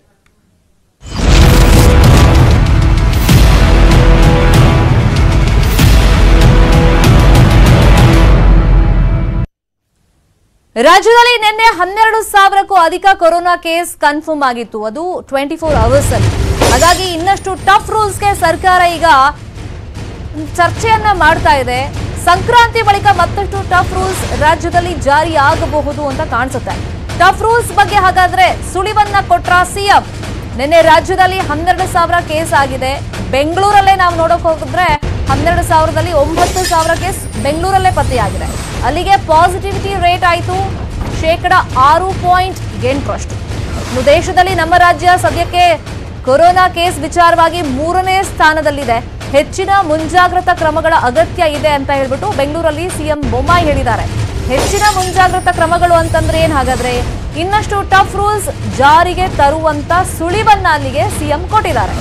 ರಾಜ್ಯದಲ್ಲಿ ನಿನ್ನೆ ಹನ್ನೆರಡು ಸಾವಿರಕ್ಕೂ ಅಧಿಕ ಕೊರೋನಾ ಕೇಸ್ ಕನ್ಫರ್ಮ್ ಆಗಿತ್ತು ಅದು ಟ್ವೆಂಟಿ ಫೋರ್ ಅವರ್ಸ್ ಅಲ್ಲಿ ಹಾಗಾಗಿ ಇನ್ನಷ್ಟು ಟಫ್ ರೂಲ್ಸ್ಗೆ ಸರ್ಕಾರ ಈಗ ಚರ್ಚೆಯನ್ನ ಮಾಡ್ತಾ ಇದೆ ಸಂಕ್ರಾಂತಿ ಬಳಿಕ ಮತ್ತಷ್ಟು ಟಫ್ ರೂಲ್ಸ್ ರಾಜ್ಯದಲ್ಲಿ ಜಾರಿ ಆಗಬಹುದು ಅಂತ ಕಾಣಿಸುತ್ತೆ ಟಫ್ ರೂಲ್ಸ್ ಬಗ್ಗೆ ಹಾಗಾದ್ರೆ ಸುಳಿವನ್ನ ಕೊಟ್ರ ಸಿಎಂ ನಿನ್ನೆ ರಾಜ್ಯದಲ್ಲಿ ಹನ್ನೆರಡು ಸಾವಿರ ಕೇಸ್ ಆಗಿದೆ ಬೆಂಗಳೂರಲ್ಲೇ ನಾವು ನೋಡಕ್ ಹೋಗಿದ್ರೆ ಹನ್ನೆರಡು ಸಾವಿರದಲ್ಲಿ ಒಂಬತ್ತು ಸಾವಿರ ಕೇಸ್ ಬೆಂಗಳೂರಲ್ಲೇ ಪತ್ತೆಯಾಗಿದೆ ಅಲ್ಲಿಗೆ ಪಾಸಿಟಿವಿಟಿ ರೇಟ್ ಆಯಿತು ಶೇಕಡ ಆರು ಪಾಯಿಂಟ್ ಎಂಟರಷ್ಟು ಇನ್ನು ದೇಶದಲ್ಲಿ ನಮ್ಮ ರಾಜ್ಯ ಸದ್ಯಕ್ಕೆ ಕೊರೋನಾ ಕೇಸ್ ವಿಚಾರವಾಗಿ ಮೂರನೇ ಸ್ಥಾನದಲ್ಲಿದೆ ಹೆಚ್ಚಿನ ಮುಂಜಾಗ್ರತಾ ಕ್ರಮಗಳ ಅಗತ್ಯ ಇದೆ ಅಂತ ಹೇಳ್ಬಿಟ್ಟು ಬೆಂಗಳೂರಲ್ಲಿ ಸಿಎಂ ಬೊಮ್ಮಾಯಿ ಹೇಳಿದ್ದಾರೆ ಹೆಚ್ಚಿನ ಮುಂಜಾಗ್ರತಾ ಕ್ರಮಗಳು ಅಂತಂದ್ರೆ ಏನ್ ಹಾಗಾದ್ರೆ ಇನ್ನಷ್ಟು ಟಫ್ ರೂಲ್ಸ್ ಜಾರಿಗೆ ತರುವಂತ ಸುಳಿವನ್ನ ಅಲ್ಲಿಗೆ ಸಿಎಂ ಕೊಟ್ಟಿದ್ದಾರೆ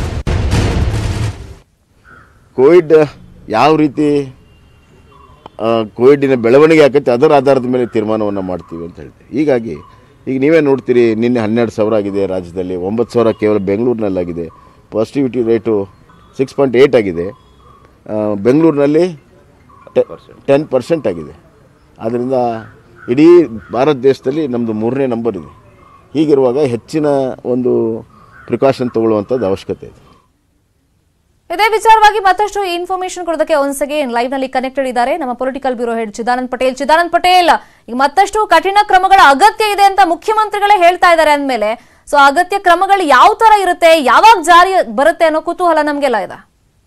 ಕೋವಿಡ್ ಯಾವ ರೀತಿ ಆ, ಕೋವಿಡಿನ ಬೆಳವಣಿಗೆ ಆಗುತ್ತೆ ಅದರ ಆಧಾರದ ಮೇಲೆ ತೀರ್ಮಾನವನ್ನು ಮಾಡ್ತೀವಿ ಅಂತ ಹೇಳ್ತೀವಿ ಹೀಗಾಗಿ ಈಗ ನೀವೇ ನೋಡ್ತೀರಿ ನಿನ್ನೆ ಹನ್ನೆರಡು ಸಾವಿರ ಆಗಿದೆ ರಾಜ್ಯದಲ್ಲಿ ಒಂಬತ್ತು ಸಾವಿರ ಕೇವಲ ಬೆಂಗಳೂರಿನಲ್ಲಾಗಿದೆ positivity rate six point eight ಆಗಿದೆ ಆ, ಬೆಂಗಳೂರಿನಲ್ಲಿ ಟೆನ್ ಪರ್ಸೆಂಟ್ ಆಗಿದೆ ಆದ್ದರಿಂದ ಇಡೀ ಭಾರತ ದೇಶದಲ್ಲಿ ನಮ್ಮದು ಮೂರನೇ ನಂಬರ್ ಇದೆ ಹೀಗಿರುವಾಗ ಹೆಚ್ಚಿನ ಒಂದು ಪ್ರಿಕಾಷನ್ ತಗೊಳ್ಳುವಂಥದ್ದು ಅವಶ್ಯಕತೆ ಇದೆ ಇದೇ ವಿಚಾರವಾಗಿ ಮತ್ತಷ್ಟು ಇನ್ಫಾರ್ಮೇಶನ್ ಕೊಡೋದಕ್ಕೆ ಒನ್ಸ್ ಅಗೇನ್ ಲೈವ್ ನಲ್ಲಿ ಕನೆಕ್ಟೆಡ್ ಇದ್ದಾರೆ ನಮ್ಮ political bureau head Chidanand Patel Chidanand Patel ಈಗ ಮತ್ತಷ್ಟು ಕಠಿಣ ಕ್ರಮಗಳ ಅಗತ್ಯ ಇದೆ ಅಂತ ಮುಖ್ಯಮಂತ್ರಿಗಳೇ ಹೇಳ್ತಾ ಇದ್ದಾರೆ ಅಂದ್ಮೇಲೆ ಸೊ ಅಗತ್ಯ ಕ್ರಮಗಳು ಯಾವ ತರ ಇರುತ್ತೆ ಯಾವಾಗ ಜಾರಿ ಬರುತ್ತೆ ಅನ್ನೋ ಕುತೂಹಲ ನಮ್ಗೆಲ್ಲ ಇದೆ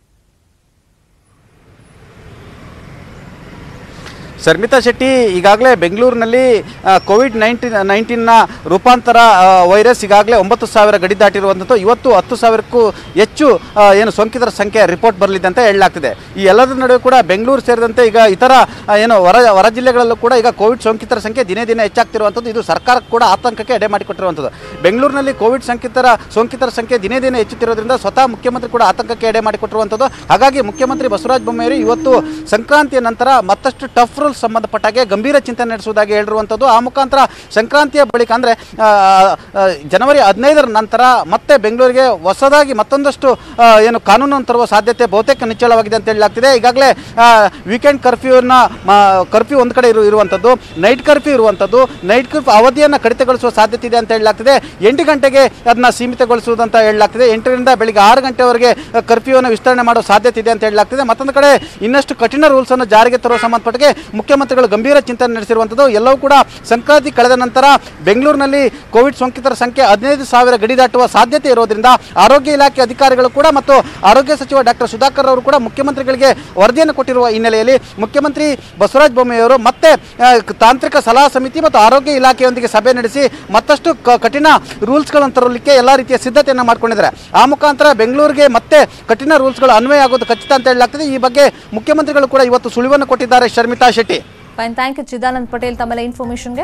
ಶರ್ಮಿತಾ ಶೆಟ್ಟಿ ಈಗಾಗಲೇ ಬೆಂಗಳೂರಿನಲ್ಲಿ ಆ, ಕೋವಿಡ್ ನೈನ್ಟೀನ್ ನೈನ್ಟೀನ್ನ ರೂಪಾಂತರ ಆ, ವೈರಸ್ ಈಗಾಗಲೇ ಒಂಬತ್ತು ಸಾವಿರ ಗಡಿ ದಾಟಿರುವಂಥದ್ದು ಇವತ್ತು ಹತ್ತು ಸಾವಿರಕ್ಕೂ ಹೆಚ್ಚು ಆ, ಏನು ಸೋಂಕಿತರ ಸಂಖ್ಯೆ ರಿಪೋರ್ಟ್ ಬರಲಿದೆ ಅಂತ ಹೇಳಲಾಗ್ತಿದೆ ಈ ಎಲ್ಲದರ ನಡುವೆ ಕೂಡ ಬೆಂಗಳೂರು ಸೇರಿದಂತೆ ಈಗ ಇತರ ಆ, ಏನು ಹೊರ ಹೊರ ಜಿಲ್ಲೆಗಳಲ್ಲೂ ಕೂಡ ಈಗ ಕೋವಿಡ್ ಸೋಂಕಿತರ ಸಂಖ್ಯೆ ದಿನೇ ದಿನೇ ಹೆಚ್ಚಾಗ್ತಿರುವಂಥದ್ದು ಇದು ಸರ್ಕಾರಕ್ಕೆ ಕೂಡ ಆತಂಕಕ್ಕೆ ಎಡೆ ಮಾಡಿಕೊಟ್ಟಿರುವಂಥದ್ದು ಬೆಂಗಳೂರಿನಲ್ಲಿ ಕೋವಿಡ್ ಸೋಂಕಿತರ ಸೋಂಕಿತರ ಸಂಖ್ಯೆ ದಿನೇ ದಿನೇ ಹೆಚ್ಚುತ್ತಿರೋದ್ರಿಂದ ಸ್ವತಃ ಮುಖ್ಯಮಂತ್ರಿ ಕೂಡ ಆತಂಕಕ್ಕೆ ಎಡೆ ಮಾಡಿಕೊಟ್ಟಿರುವಂಥದ್ದು ಹಾಗಾಗಿ ಮುಖ್ಯಮಂತ್ರಿ ಬಸವರಾಜ ಬೊಮ್ಮಾಯಿ ಇವತ್ತು ಸಂಕ್ರಾಂತಿಯ ನಂತರ ಮತ್ತಷ್ಟು ಟಫ್ ರೂಲ್ಸ್ ಸಂಬಂಧಪಟ್ಟಾಗೆ ಗಂಭೀರ ಚಿಂತನೆ ನಡೆಸುವುದಾಗಿ ಹೇಳಿರುವಂಥದ್ದು ಆ ಮುಖಾಂತರ ಸಂಕ್ರಾಂತಿಯ ಬಳಿಕ ಅಂದರೆ ಜನವರಿ ಹದಿನೈದರ ನಂತರ ಮತ್ತೆ ಬೆಂಗಳೂರಿಗೆ ಹೊಸದಾಗಿ ಮತ್ತೊಂದಷ್ಟು ಆ, ಏನು ಕಾನೂನನ್ನು ತರುವ ಸಾಧ್ಯತೆ ಬಹುತೇಕ ನಿಚ್ಚಳವಾಗಿದೆ ಅಂತ ಹೇಳಲಾಗ್ತಿದೆ ಈಗಾಗಲೇ ವೀಕೆಂಡ್ ಕರ್ಫ್ಯೂನ ಕರ್ಫ್ಯೂ ಒಂದು ಕಡೆ ಇರು ಇರುವಂಥದ್ದು ನೈಟ್ ಕರ್ಫ್ಯೂ ಇರುವಂಥದ್ದು ನೈಟ್ ಕರ್ಫ್ಯೂ ಅವಧಿಯನ್ನು ಕಡಿತಗೊಳಿಸುವ ಸಾಧ್ಯತೆ ಇದೆ ಅಂತ ಹೇಳಲಾಗ್ತಿದೆ ಎಂಟು ಗಂಟೆಗೆ ಅದನ್ನ ಸೀಮಿತಗೊಳಿಸುವುದಂತ ಹೇಳಲಾಗ್ತಿದೆ ಎಂಟರಿಂದ ಬೆಳಿಗ್ಗೆ ಆರು ಗಂಟೆವರೆಗೆ ಕರ್ಫ್ಯೂವನ್ನು ವಿಸ್ತರಣೆ ಮಾಡೋ ಸಾಧ್ಯತೆ ಇದೆ ಅಂತ ಹೇಳಲಾಗ್ತಿದೆ ಮತ್ತೊಂದು ಕಡೆ ಇನ್ನಷ್ಟು ಕಠಿಣ ರೂಲ್ಸ್ ಅನ್ನು ಜಾರಿಗೆ ತರುವ ಸಂಬಂಧಪಟ್ಟಿಗೆ ಮುಖ್ಯಮಂತ್ರಿಗಳು ಗಂಭೀರ ಚಿಂತನೆ ನಡೆಸಿರುವಂಥದ್ದು ಎಲ್ಲವೂ ಕೂಡ ಸಂಕ್ರಾಂತಿ ಕಳೆದ ನಂತರ ಬೆಂಗಳೂರಿನಲ್ಲಿ ಕೋವಿಡ್ ಸೋಂಕಿತರ ಸಂಖ್ಯೆ ಹದಿನೈದು ಸಾವಿರ ಗಡಿ ದಾಟುವ ಸಾಧ್ಯತೆ ಇರೋದ್ರಿಂದ ಆರೋಗ್ಯ ಇಲಾಖೆ ಅಧಿಕಾರಿಗಳು ಕೂಡ ಮತ್ತು ಆರೋಗ್ಯ ಸಚಿವ ಡಾಕ್ಟರ್ ಸುಧಾಕರ್ ಅವರು ಕೂಡ ಮುಖ್ಯಮಂತ್ರಿಗಳಿಗೆ ವರದಿಯನ್ನು ಕೊಟ್ಟಿರುವ ಹಿನ್ನೆಲೆಯಲ್ಲಿ ಮುಖ್ಯಮಂತ್ರಿ ಬಸವರಾಜ ಬೊಮ್ಮಾಯಿ ಅವರು ಮತ್ತೆ ಆ, ತಾಂತ್ರಿಕ ಸಲಹಾ ಸಮಿತಿ ಮತ್ತು ಆರೋಗ್ಯ ಇಲಾಖೆಯೊಂದಿಗೆ ಸಭೆ ನಡೆಸಿ ಮತ್ತಷ್ಟು ಕ- ಕಠಿಣ ರೂಲ್ಸ್ಗಳನ್ನು ತರಲಿಕ್ಕೆ ಎಲ್ಲ ರೀತಿಯ ಸಿದ್ಧತೆಯನ್ನು ಮಾಡ್ಕೊಂಡಿದ್ದಾರೆ ಆ ಮುಖಾಂತರ ಬೆಂಗಳೂರಿಗೆ ಮತ್ತೆ ಕಠಿಣ ರೂಲ್ಸ್ಗಳು ಅನ್ವಯ ಆಗೋದು ಖಚಿತ ಅಂತ ಹೇಳಲಾಗ್ತದೆ ಈ ಬಗ್ಗೆ ಮುಖ್ಯಮಂತ್ರಿಗಳು ಕೂಡ ಇವತ್ತು ಸುಳಿವನ್ನು ಕೊಟ್ಟಿದ್ದಾರೆ Sharmitha Shetty fine thank you Chidanand Patel ತಮ್ಮೆಲ್ಲ ಇನ್ಫಾರ್ಮೇಶನ್ಗೆ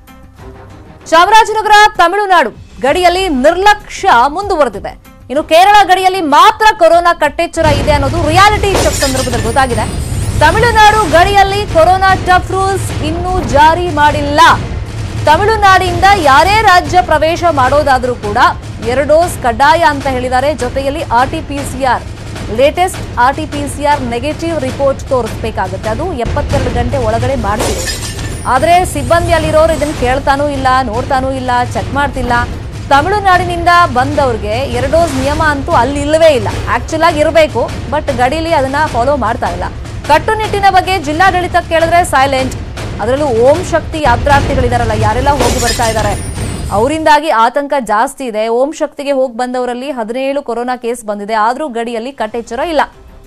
ಚಾಮರಾಜನಗರ ತಮಿಳುನಾಡು ಗಡಿಯಲ್ಲಿ ನಿರ್ಲಕ್ಷ್ಯ ಮುಂದುವರೆದಿದೆ ಇನ್ನು ಕೇರಳ ಗಡಿಯಲ್ಲಿ ಮಾತ್ರ ಕೊರೋನಾ ಕಟ್ಟೆಚ್ಚರ ಇದೆ ಅನ್ನೋದು ರಿಯಾಲಿಟಿ ಚೆಕ್ ಸಂದರ್ಭದಲ್ಲಿ ಗೊತ್ತಾಗಿದೆ ತಮಿಳುನಾಡು ಗಡಿಯಲ್ಲಿ ಕೊರೋನಾ ಟಫ್ ರೂಲ್ಸ್ ಇನ್ನೂ ಜಾರಿ ಮಾಡಿಲ್ಲ ತಮಿಳುನಾಡಿಂದ ಯಾರೇ ರಾಜ್ಯ ಪ್ರವೇಶ ಮಾಡೋದಾದ್ರೂ ಕೂಡ ಎರಡು ಡೋಸ್ ಕಡ್ಡಾಯ ಅಂತ ಹೇಳಿದ್ದಾರೆ ಜೊತೆಯಲ್ಲಿ R T P C R latest R T P C R negative report ತೋರಿಸ್ಬೇಕಾಗುತ್ತೆ ಅದು ಎಪ್ಪತ್ತೆರಡು ಗಂಟೆ ಒಳಗಡೆ ಮಾಡ್ತೀವಿ ಆದರೆ ಸಿಬ್ಬಂದಿ ಅಲ್ಲಿರೋರು ಇದನ್ನು ಕೇಳ್ತಾನೂ ಇಲ್ಲ ನೋಡ್ತಾನೂ ಇಲ್ಲ ಚೆಕ್ ಮಾಡ್ತಿಲ್ಲ ತಮಿಳುನಾಡಿನಿಂದ ಬಂದವ್ರಿಗೆ ಎರಡು ಡೋಸ್ ನಿಯಮ ಅಂತೂ ಅಲ್ಲಿ ಇಲ್ಲವೇ ಇಲ್ಲ ಆಕ್ಚುಲ್ ಆಗಿ ಇರಬೇಕು ಬಟ್ ಗಡಿಲಿ ಅದನ್ನ ಫಾಲೋ ಮಾಡ್ತಾ ಇಲ್ಲ ಕಟ್ಟುನಿಟ್ಟಿನ ಬಗ್ಗೆ ಜಿಲ್ಲಾಡಳಿತ ಕೇಳಿದ್ರೆ ಸೈಲೆಂಟ್ ಅದರಲ್ಲೂ ಓಂ ಶಕ್ತಿ ಯಾತ್ರಾರ್ಥಿಗಳಿದಾರಲ್ಲ ಯಾರೆಲ್ಲ ಹೋಗಿ ಬರ್ತಾ ಇದ್ದಾರೆ ಅವರಿಂದಾಗಿ ಆತಂಕ ಜಾಸ್ತಿ ಇದೆ ಓಂ ಶಕ್ತಿಗೆ ಹೋಗಿ ಬಂದವರಲ್ಲಿ ಹದಿನೇಳು ಕೊರೋನಾ ಕೇಸ್ ಬಂದಿದೆ ಆದ್ರೂ ಗಡಿಯಲ್ಲಿ ಕಟ್ಟೆಚ್ಚರ ಇಲ್ಲ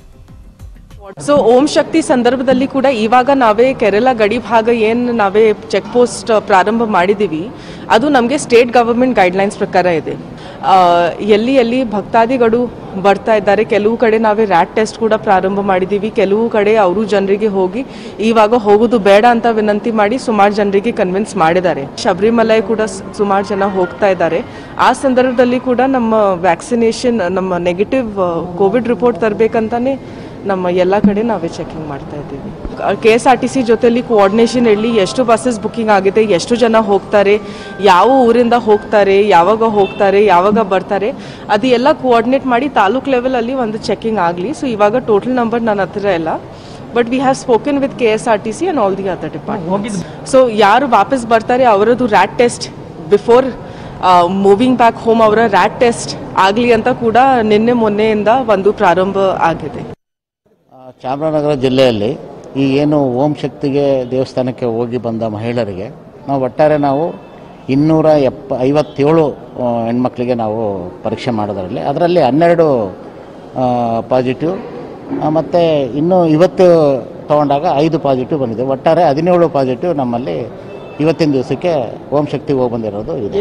ಸೊ ಓಂ ಶಕ್ತಿ ಸಂದರ್ಭದಲ್ಲಿ ಕೂಡ ಇವಾಗ ನಾವೇ ಕೆರಳ ಗಡಿ ಭಾಗ ಏನು ನಾವೇ ಚೆಕ್ ಪೋಸ್ಟ್ ಪ್ರಾರಂಭ ಮಾಡಿದ್ದೀವಿ ಅದು ನಮಗೆ ಸ್ಟೇಟ್ ಗವರ್ಮೆಂಟ್ ಗೈಡ್ಲೈನ್ಸ್ ಪ್ರಕಾರ ಇದೆ ಆ, ಎಲ್ಲಿ ಎಲ್ಲಿ ಭಕ್ತಾದಿಗಳು ಬರ್ತಾ ಇದ್ದಾರೆ ಕೆಲವು ಕಡೆ ನಾವೇ ರ್ಯಾಟ್ ಟೆಸ್ಟ್ ಕೂಡ ಪ್ರಾರಂಭ ಮಾಡಿದ್ದೀವಿ ಕೆಲವು ಕಡೆ ಅವರು ಜನರಿಗೆ ಹೋಗಿ ಇವಾಗ ಹೋಗೋದು ಬೇಡ ಅಂತ ವಿನಂತಿ ಮಾಡಿ ಸುಮಾರು ಜನರಿಗೆ ಕನ್ವಿನ್ಸ್ ಮಾಡಿದ್ದಾರೆ ಶಬರಿಮಲೈ ಕೂಡ ಸ್- ಸುಮಾರು ಜನ ಹೋಗ್ತಾ ಇದ್ದಾರೆ ಆ ಸಂದರ್ಭದಲ್ಲಿ ಕೂಡ ನಮ್ಮ ವ್ಯಾಕ್ಸಿನೇಷನ್ ನಮ್ಮ ನೆಗೆಟಿವ್ ಕೋವಿಡ್ ರಿಪೋರ್ಟ್ ತರಬೇಕಂತಾನೆ ನಮ್ಮ ಎಲ್ಲ ಕಡೆ ನಾವೇ ಚೆಕಿಂಗ್ ಮಾಡ್ತಾ ಇದ್ದೀವಿ K S R T C ಜೊತೆಲಿ ಕೋಆರ್ಡಿನೇಷನ್ ಇರಲಿ ಎಷ್ಟು ಬಸ್ಸಸ್ ಬುಕ್ಕಿಂಗ್ ಆಗಿದೆ ಎಷ್ಟು ಜನ ಹೋಗ್ತಾರೆ ಯಾವ ಊರಿಂದ ಹೋಗ್ತಾರೆ ಯಾವಾಗ ಹೋಗ್ತಾರೆ ಯಾವಾಗ ಬರ್ತಾರೆ ಅದು ಎಲ್ಲ ಕೋಆರ್ಡಿನೇಟ್ ಮಾಡಿ ತಾಲೂಕ್ ಲೆವೆಲಲ್ಲಿ ಒಂದು ಚೆಕಿಂಗ್ ಆಗಲಿ ಸೊ ಇವಾಗ ಟೋಟಲ್ ನಂಬರ್ ನನ್ನ ಹತ್ರ ಇಲ್ಲ but we have spoken with K S R T C and all the other department so ಯಾರು ವಾಪಸ್ ಬರ್ತಾರೆ ಅವರದ್ದು RAT test before moving back home ಅವರ ರ್ಯಾಟ್ ಟೆಸ್ಟ್ ಆಗಲಿ ಅಂತ ಕೂಡ ನಿನ್ನೆ ಮೊನ್ನೆಯಿಂದ ಒಂದು ಪ್ರಾರಂಭ ಆಗಿದೆ ಆ, ಚಾಮರಾಜನಗರ ಜಿಲ್ಲೆಯಲ್ಲಿ ಈ ಏನು ಓಂ ಶಕ್ತಿಗೆ ದೇವಸ್ಥಾನಕ್ಕೆ ಹೋಗಿ ಬಂದ ಮಹಿಳೆಯರಿಗೆ ನಾವು ಒಟ್ಟಾರೆ ನಾವು ಇನ್ನೂರ ಎಪ್ಪ ಐವತ್ತೇಳು ಆ, ಹೆಣ್ಮಕ್ಳಿಗೆ ನಾವು ಪರೀಕ್ಷೆ ಮಾಡೋದರಲ್ಲಿ ಅದರಲ್ಲಿ ಹನ್ನೆರಡು ಪಾಸಿಟಿವ್ ಮತ್ತು ಇನ್ನು ಇವತ್ತು ತಗೊಂಡಾಗ ಐದು ಪಾಸಿಟಿವ್ ಬಂದಿದೆ ಒಟ್ಟಾರೆ ಹದಿನೇಳು ಪಾಸಿಟಿವ್ ನಮ್ಮಲ್ಲಿ ಇವತ್ತಿನ ದಿವಸಕ್ಕೆ ಓಂ ಶಕ್ತಿಗೆ ಹೋಗಿ ಬಂದಿರೋದು ಇದೆ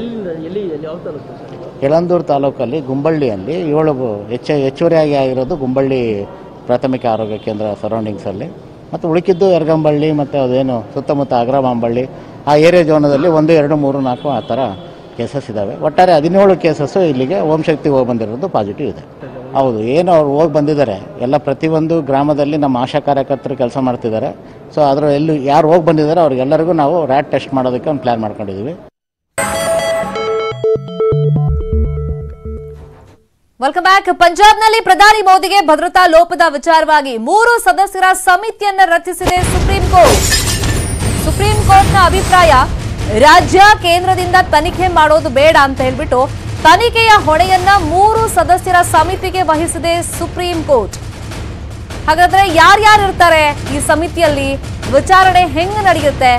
ಯಳಂದೂರು ತಾಲೂಕಲ್ಲಿ ಗುಂಬಳ್ಳಿಯಲ್ಲಿ ಏಳು ಹೆಚ್ಚ ಹೆಚ್ಚುವರಿಯಾಗಿ ಆಗಿರೋದು ಗುಂಬಳ್ಳಿ ಪ್ರಾಥಮಿಕ ಆರೋಗ್ಯ ಕೇಂದ್ರ ಸರೌಂಡಿಂಗ್ಸಲ್ಲಿ ಮತ್ತು ಉಳಿಕಿದ್ದು ಯರಗಂಬಳ್ಳಿ ಮತ್ತು ಅದೇನು ಸುತ್ತಮುತ್ತ ಅಗ್ರಮಾಂಬಳ್ಳಿ ಆ ಏರಿಯಾ ಜೋನದಲ್ಲಿ ಒಂದು ಎರಡು ಮೂರು ನಾಲ್ಕು ಆ ಥರ ಕೇಸಸ್ ಇದ್ದಾವೆ ಒಟ್ಟಾರೆ ಹದಿನೇಳು ಕೇಸಸ್ಸು ಇಲ್ಲಿಗೆ ಓಂ ಶಕ್ತಿ ಹೋಗಿ ಬಂದಿರೋದು ಪಾಸಿಟಿವ್ ಇದೆ ಹೌದು ಏನು ಅವ್ರು ಹೋಗಿ ಬಂದಿದ್ದಾರೆ ಎಲ್ಲ ಪ್ರತಿಯೊಂದು ಗ್ರಾಮದಲ್ಲಿ ನಮ್ಮ ಆಶಾ ಕಾರ್ಯಕರ್ತರು ಕೆಲಸ ಮಾಡ್ತಿದ್ದಾರೆ ಸೊ ಅದರ ಎಲ್ಲಿ ಯಾರು ಹೋಗಿ ಬಂದಿದ್ದಾರೆ ಅವ್ರಿಗೆಲ್ಲರಿಗೂ ನಾವು ರ್ಯಾಟ್ ಟೆಸ್ಟ್ ಮಾಡೋದಕ್ಕೆ ಒಂದು ಪ್ಲ್ಯಾನ್ ಮಾಡ್ಕೊಂಡಿದ್ದೀವಿ ವೆಲ್ಕಮ್ ಬ್ಯಾಕ್ ಪಂಜಾಬ್ನಲ್ಲಿ ಪ್ರಧಾನಿ ಮೋದಿಗೆ ಭದ್ರತಾ ಲೋಪದ ವಿಚಾರವಾಗಿ ಮೂರು ಸದಸ್ಯರ ಸಮಿತಿಯನ್ನ ರಚಿಸಿದೆ ಸುಪ್ರೀಂ ಕೋರ್ಟ್ ಸುಪ್ರೀಂ ಕೋರ್ಟ್ನ ಅಭಿಪ್ರಾಯ ರಾಜ್ಯ ಕೇಂದ್ರದಿಂದ ತನಿಖೆ ಮಾಡೋದು ಬೇಡ ಅಂತ ಹೇಳ್ಬಿಟ್ಟು ತನಿಖೆಯ ಹೊಣೆಯನ್ನ ಮೂರು ಸದಸ್ಯರ ಸಮಿತಿಗೆ ವಹಿಸಿದೆ ಸುಪ್ರೀಂ ಕೋರ್ಟ್ ಹಾಗಾದ್ರೆ ಯಾರ್ಯಾರು ಇರ್ತಾರೆ ಈ ಸಮಿತಿಯಲ್ಲಿ ವಿಚಾರಣೆ ಹೆಂಗ್ ನಡೆಯುತ್ತೆ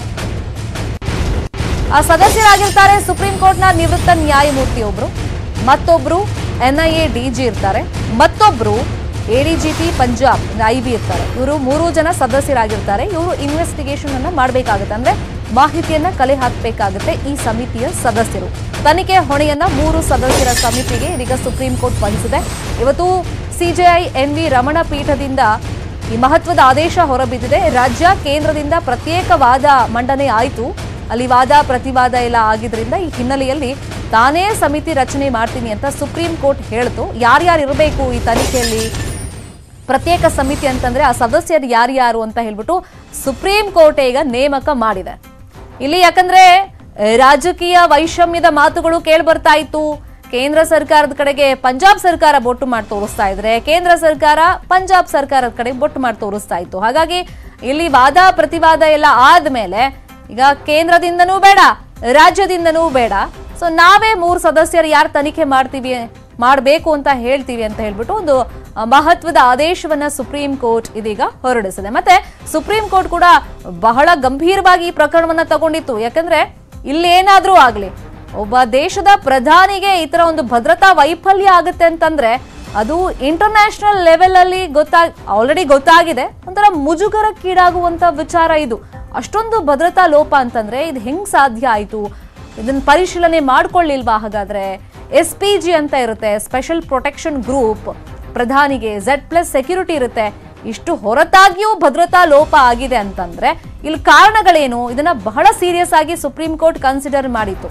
ಆ ಸದಸ್ಯರಾಗಿರ್ತಾರೆ ಸುಪ್ರೀಂ ಕೋರ್ಟ್ನ ನಿವೃತ್ತ ನ್ಯಾಯಮೂರ್ತಿ ಒಬ್ರು ಮತ್ತೊಬ್ರು ಎನ್ಐಎ ಡಿಜಿ ಇರ್ತಾರೆ ಮತ್ತೊಬ್ರು ಎಡಿಜಿಪಿ ಪಂಜಾಬ್ ಐ ಬಿ ಇರ್ತಾರೆ ಇವರು ಮೂರು ಜನ ಸದಸ್ಯರಾಗಿರ್ತಾರೆ ಇವರು ಇನ್ವೆಸ್ಟಿಗೇಷನ್ ಅನ್ನ ಮಾಡಬೇಕಾಗುತ್ತೆ ಅಂದ್ರೆ ಮಾಹಿತಿಯನ್ನ ಕಲೆ ಹಾಕಬೇಕಾಗುತ್ತೆ ಈ ಸಮಿತಿಯ ಸದಸ್ಯರು ತನಿಖೆ ಹೊಣೆಯನ್ನ ಮೂರು ಸದಸ್ಯರ ಸಮಿತಿಗೆ ಇದೀಗ ಸುಪ್ರೀಂ ಕೋರ್ಟ್ ವಹಿಸಿದೆ ಇವತ್ತು ಸಿಜೆಐ ಎನ್ ವಿ ರಮಣ ಪೀಠದಿಂದ ಈ ಮಹತ್ವದ ಆದೇಶ ಹೊರಬಿದ್ದಿದೆ ರಾಜ್ಯ ಕೇಂದ್ರದಿಂದ ಪ್ರತ್ಯೇಕ ವಾದ ಮಂಡನೆ ಆಯಿತು ಅಲ್ಲಿ ವಾದ ಪ್ರತಿವಾದ ಎಲ್ಲ ಆಗಿದ್ರಿಂದ ಈ ಹಿನ್ನೆಲೆಯಲ್ಲಿ ತಾನೇ ಸಮಿತಿ ರಚನೆ ಮಾಡ್ತೀನಿ ಅಂತ ಸುಪ್ರೀಂ ಕೋರ್ಟ್ ಹೇಳ್ತು ಯಾರ್ಯಾರು ಇರಬೇಕು ಈ ತನಿಖೆಯಲ್ಲಿ ಪ್ರತ್ಯೇಕ ಸಮಿತಿ ಅಂತಂದ್ರೆ ಆ ಸದಸ್ಯರು ಯಾರ್ಯಾರು ಅಂತ ಹೇಳ್ಬಿಟ್ಟು ಸುಪ್ರೀಂ ಕೋರ್ಟ್ ಈಗ ನೇಮಕ ಮಾಡಿದೆ ಇಲ್ಲಿ ಯಾಕಂದ್ರೆ ಆ, ರಾಜಕೀಯ ವೈಷಮ್ಯದ ಮಾತುಗಳು ಕೇಳಿ ಬರ್ತಾ ಇತ್ತು ಕೇಂದ್ರ ಸರ್ಕಾರದ ಕಡೆಗೆ ಪಂಜಾಬ್ ಸರ್ಕಾರ ಬೊಟ್ಟು ಮಾಡಿ ತೋರಿಸ್ತಾ ಇದ್ರೆ ಕೇಂದ್ರ ಸರ್ಕಾರ ಪಂಜಾಬ್ ಸರ್ಕಾರದ ಕಡೆ ಬೊಟ್ಟು ಮಾಡಿ ತೋರಿಸ್ತಾ ಇತ್ತು ಹಾಗಾಗಿ ಇಲ್ಲಿ ವಾದ ಪ್ರತಿವಾದ ಎಲ್ಲ ಆದ್ಮೇಲೆ ಈಗ ಕೇಂದ್ರದಿಂದನೂ ಬೇಡ ರಾಜ್ಯದಿಂದನೂ ಬೇಡ ಸೊ ನಾವೇ ಮೂರು ಸದಸ್ಯರು ಯಾರು ತನಿಖೆ ಮಾಡ್ತೀವಿ ಮಾಡಬೇಕು ಅಂತ ಹೇಳ್ತೀವಿ ಅಂತ ಹೇಳ್ಬಿಟ್ಟು ಒಂದು ಆ, ಮಹತ್ವದ ಆದೇಶವನ್ನ ಸುಪ್ರೀಂ ಕೋರ್ಟ್ ಇದೀಗ ಹೊರಡಿಸಿದೆ ಮತ್ತೆ ಸುಪ್ರೀಂ ಕೋರ್ಟ್ ಕೂಡ ಬಹಳ ಗಂಭೀರವಾಗಿ ಈ ಪ್ರಕರಣವನ್ನ ತಗೊಂಡಿತ್ತು ಯಾಕಂದ್ರೆ ಇಲ್ಲೇನಾದ್ರೂ ಆಗ್ಲಿ ಒಬ್ಬ ದೇಶದ ಪ್ರಧಾನಿಗೆ ಈ ತರ ಒಂದು ಭದ್ರತಾ ವೈಫಲ್ಯ ಆಗುತ್ತೆ ಅಂತಂದ್ರೆ ಅದು ಇಂಟರ್ನ್ಯಾಷನಲ್ ಲೆವೆಲ್ ಅಲ್ಲಿ ಗೊತ್ತಾಗ್ ಆಲ್ರೆಡಿ ಗೊತ್ತಾಗಿದೆ ಒಂಥರ ಮುಜುಗರಕ್ಕೀಡಾಗುವಂತ ವಿಚಾರ ಇದು ಅಷ್ಟೊಂದು ಭದ್ರತಾ ಲೋಪ ಅಂತಂದ್ರೆ ಇದು ಹೆಂಗ್ ಸಾಧ್ಯ ಆಯ್ತು ಇದನ್ನ ಪರಿಶೀಲನೆ ಮಾಡ್ಕೊಳ್ಳಿಲ್ವಾ ಹಾಗಾದ್ರೆ ಎಸ್ ಪಿ ಜಿ ಅಂತ ಇರುತ್ತೆ ಸ್ಪೆಷಲ್ ಪ್ರೊಟೆಕ್ಷನ್ ಗ್ರೂಪ್ ಪ್ರಧಾನಿಗೆ ಝೆಡ್ ಪ್ಲಸ್ ಸೆಕ್ಯೂರಿಟಿ ಇರುತ್ತೆ ಇಷ್ಟು ಹೊರತಾಗಿಯೂ ಭದ್ರತಾ ಲೋಪ ಆಗಿದೆ ಅಂತಂದ್ರೆ ಇಲ್ಲಿ ಕಾರಣಗಳೇನು ಇದನ್ನ ಬಹಳ ಸೀರಿಯಸ್ ಆಗಿ ಸುಪ್ರೀಂ ಕೋರ್ಟ್ ಕನ್ಸಿಡರ್ ಮಾಡಿತ್ತು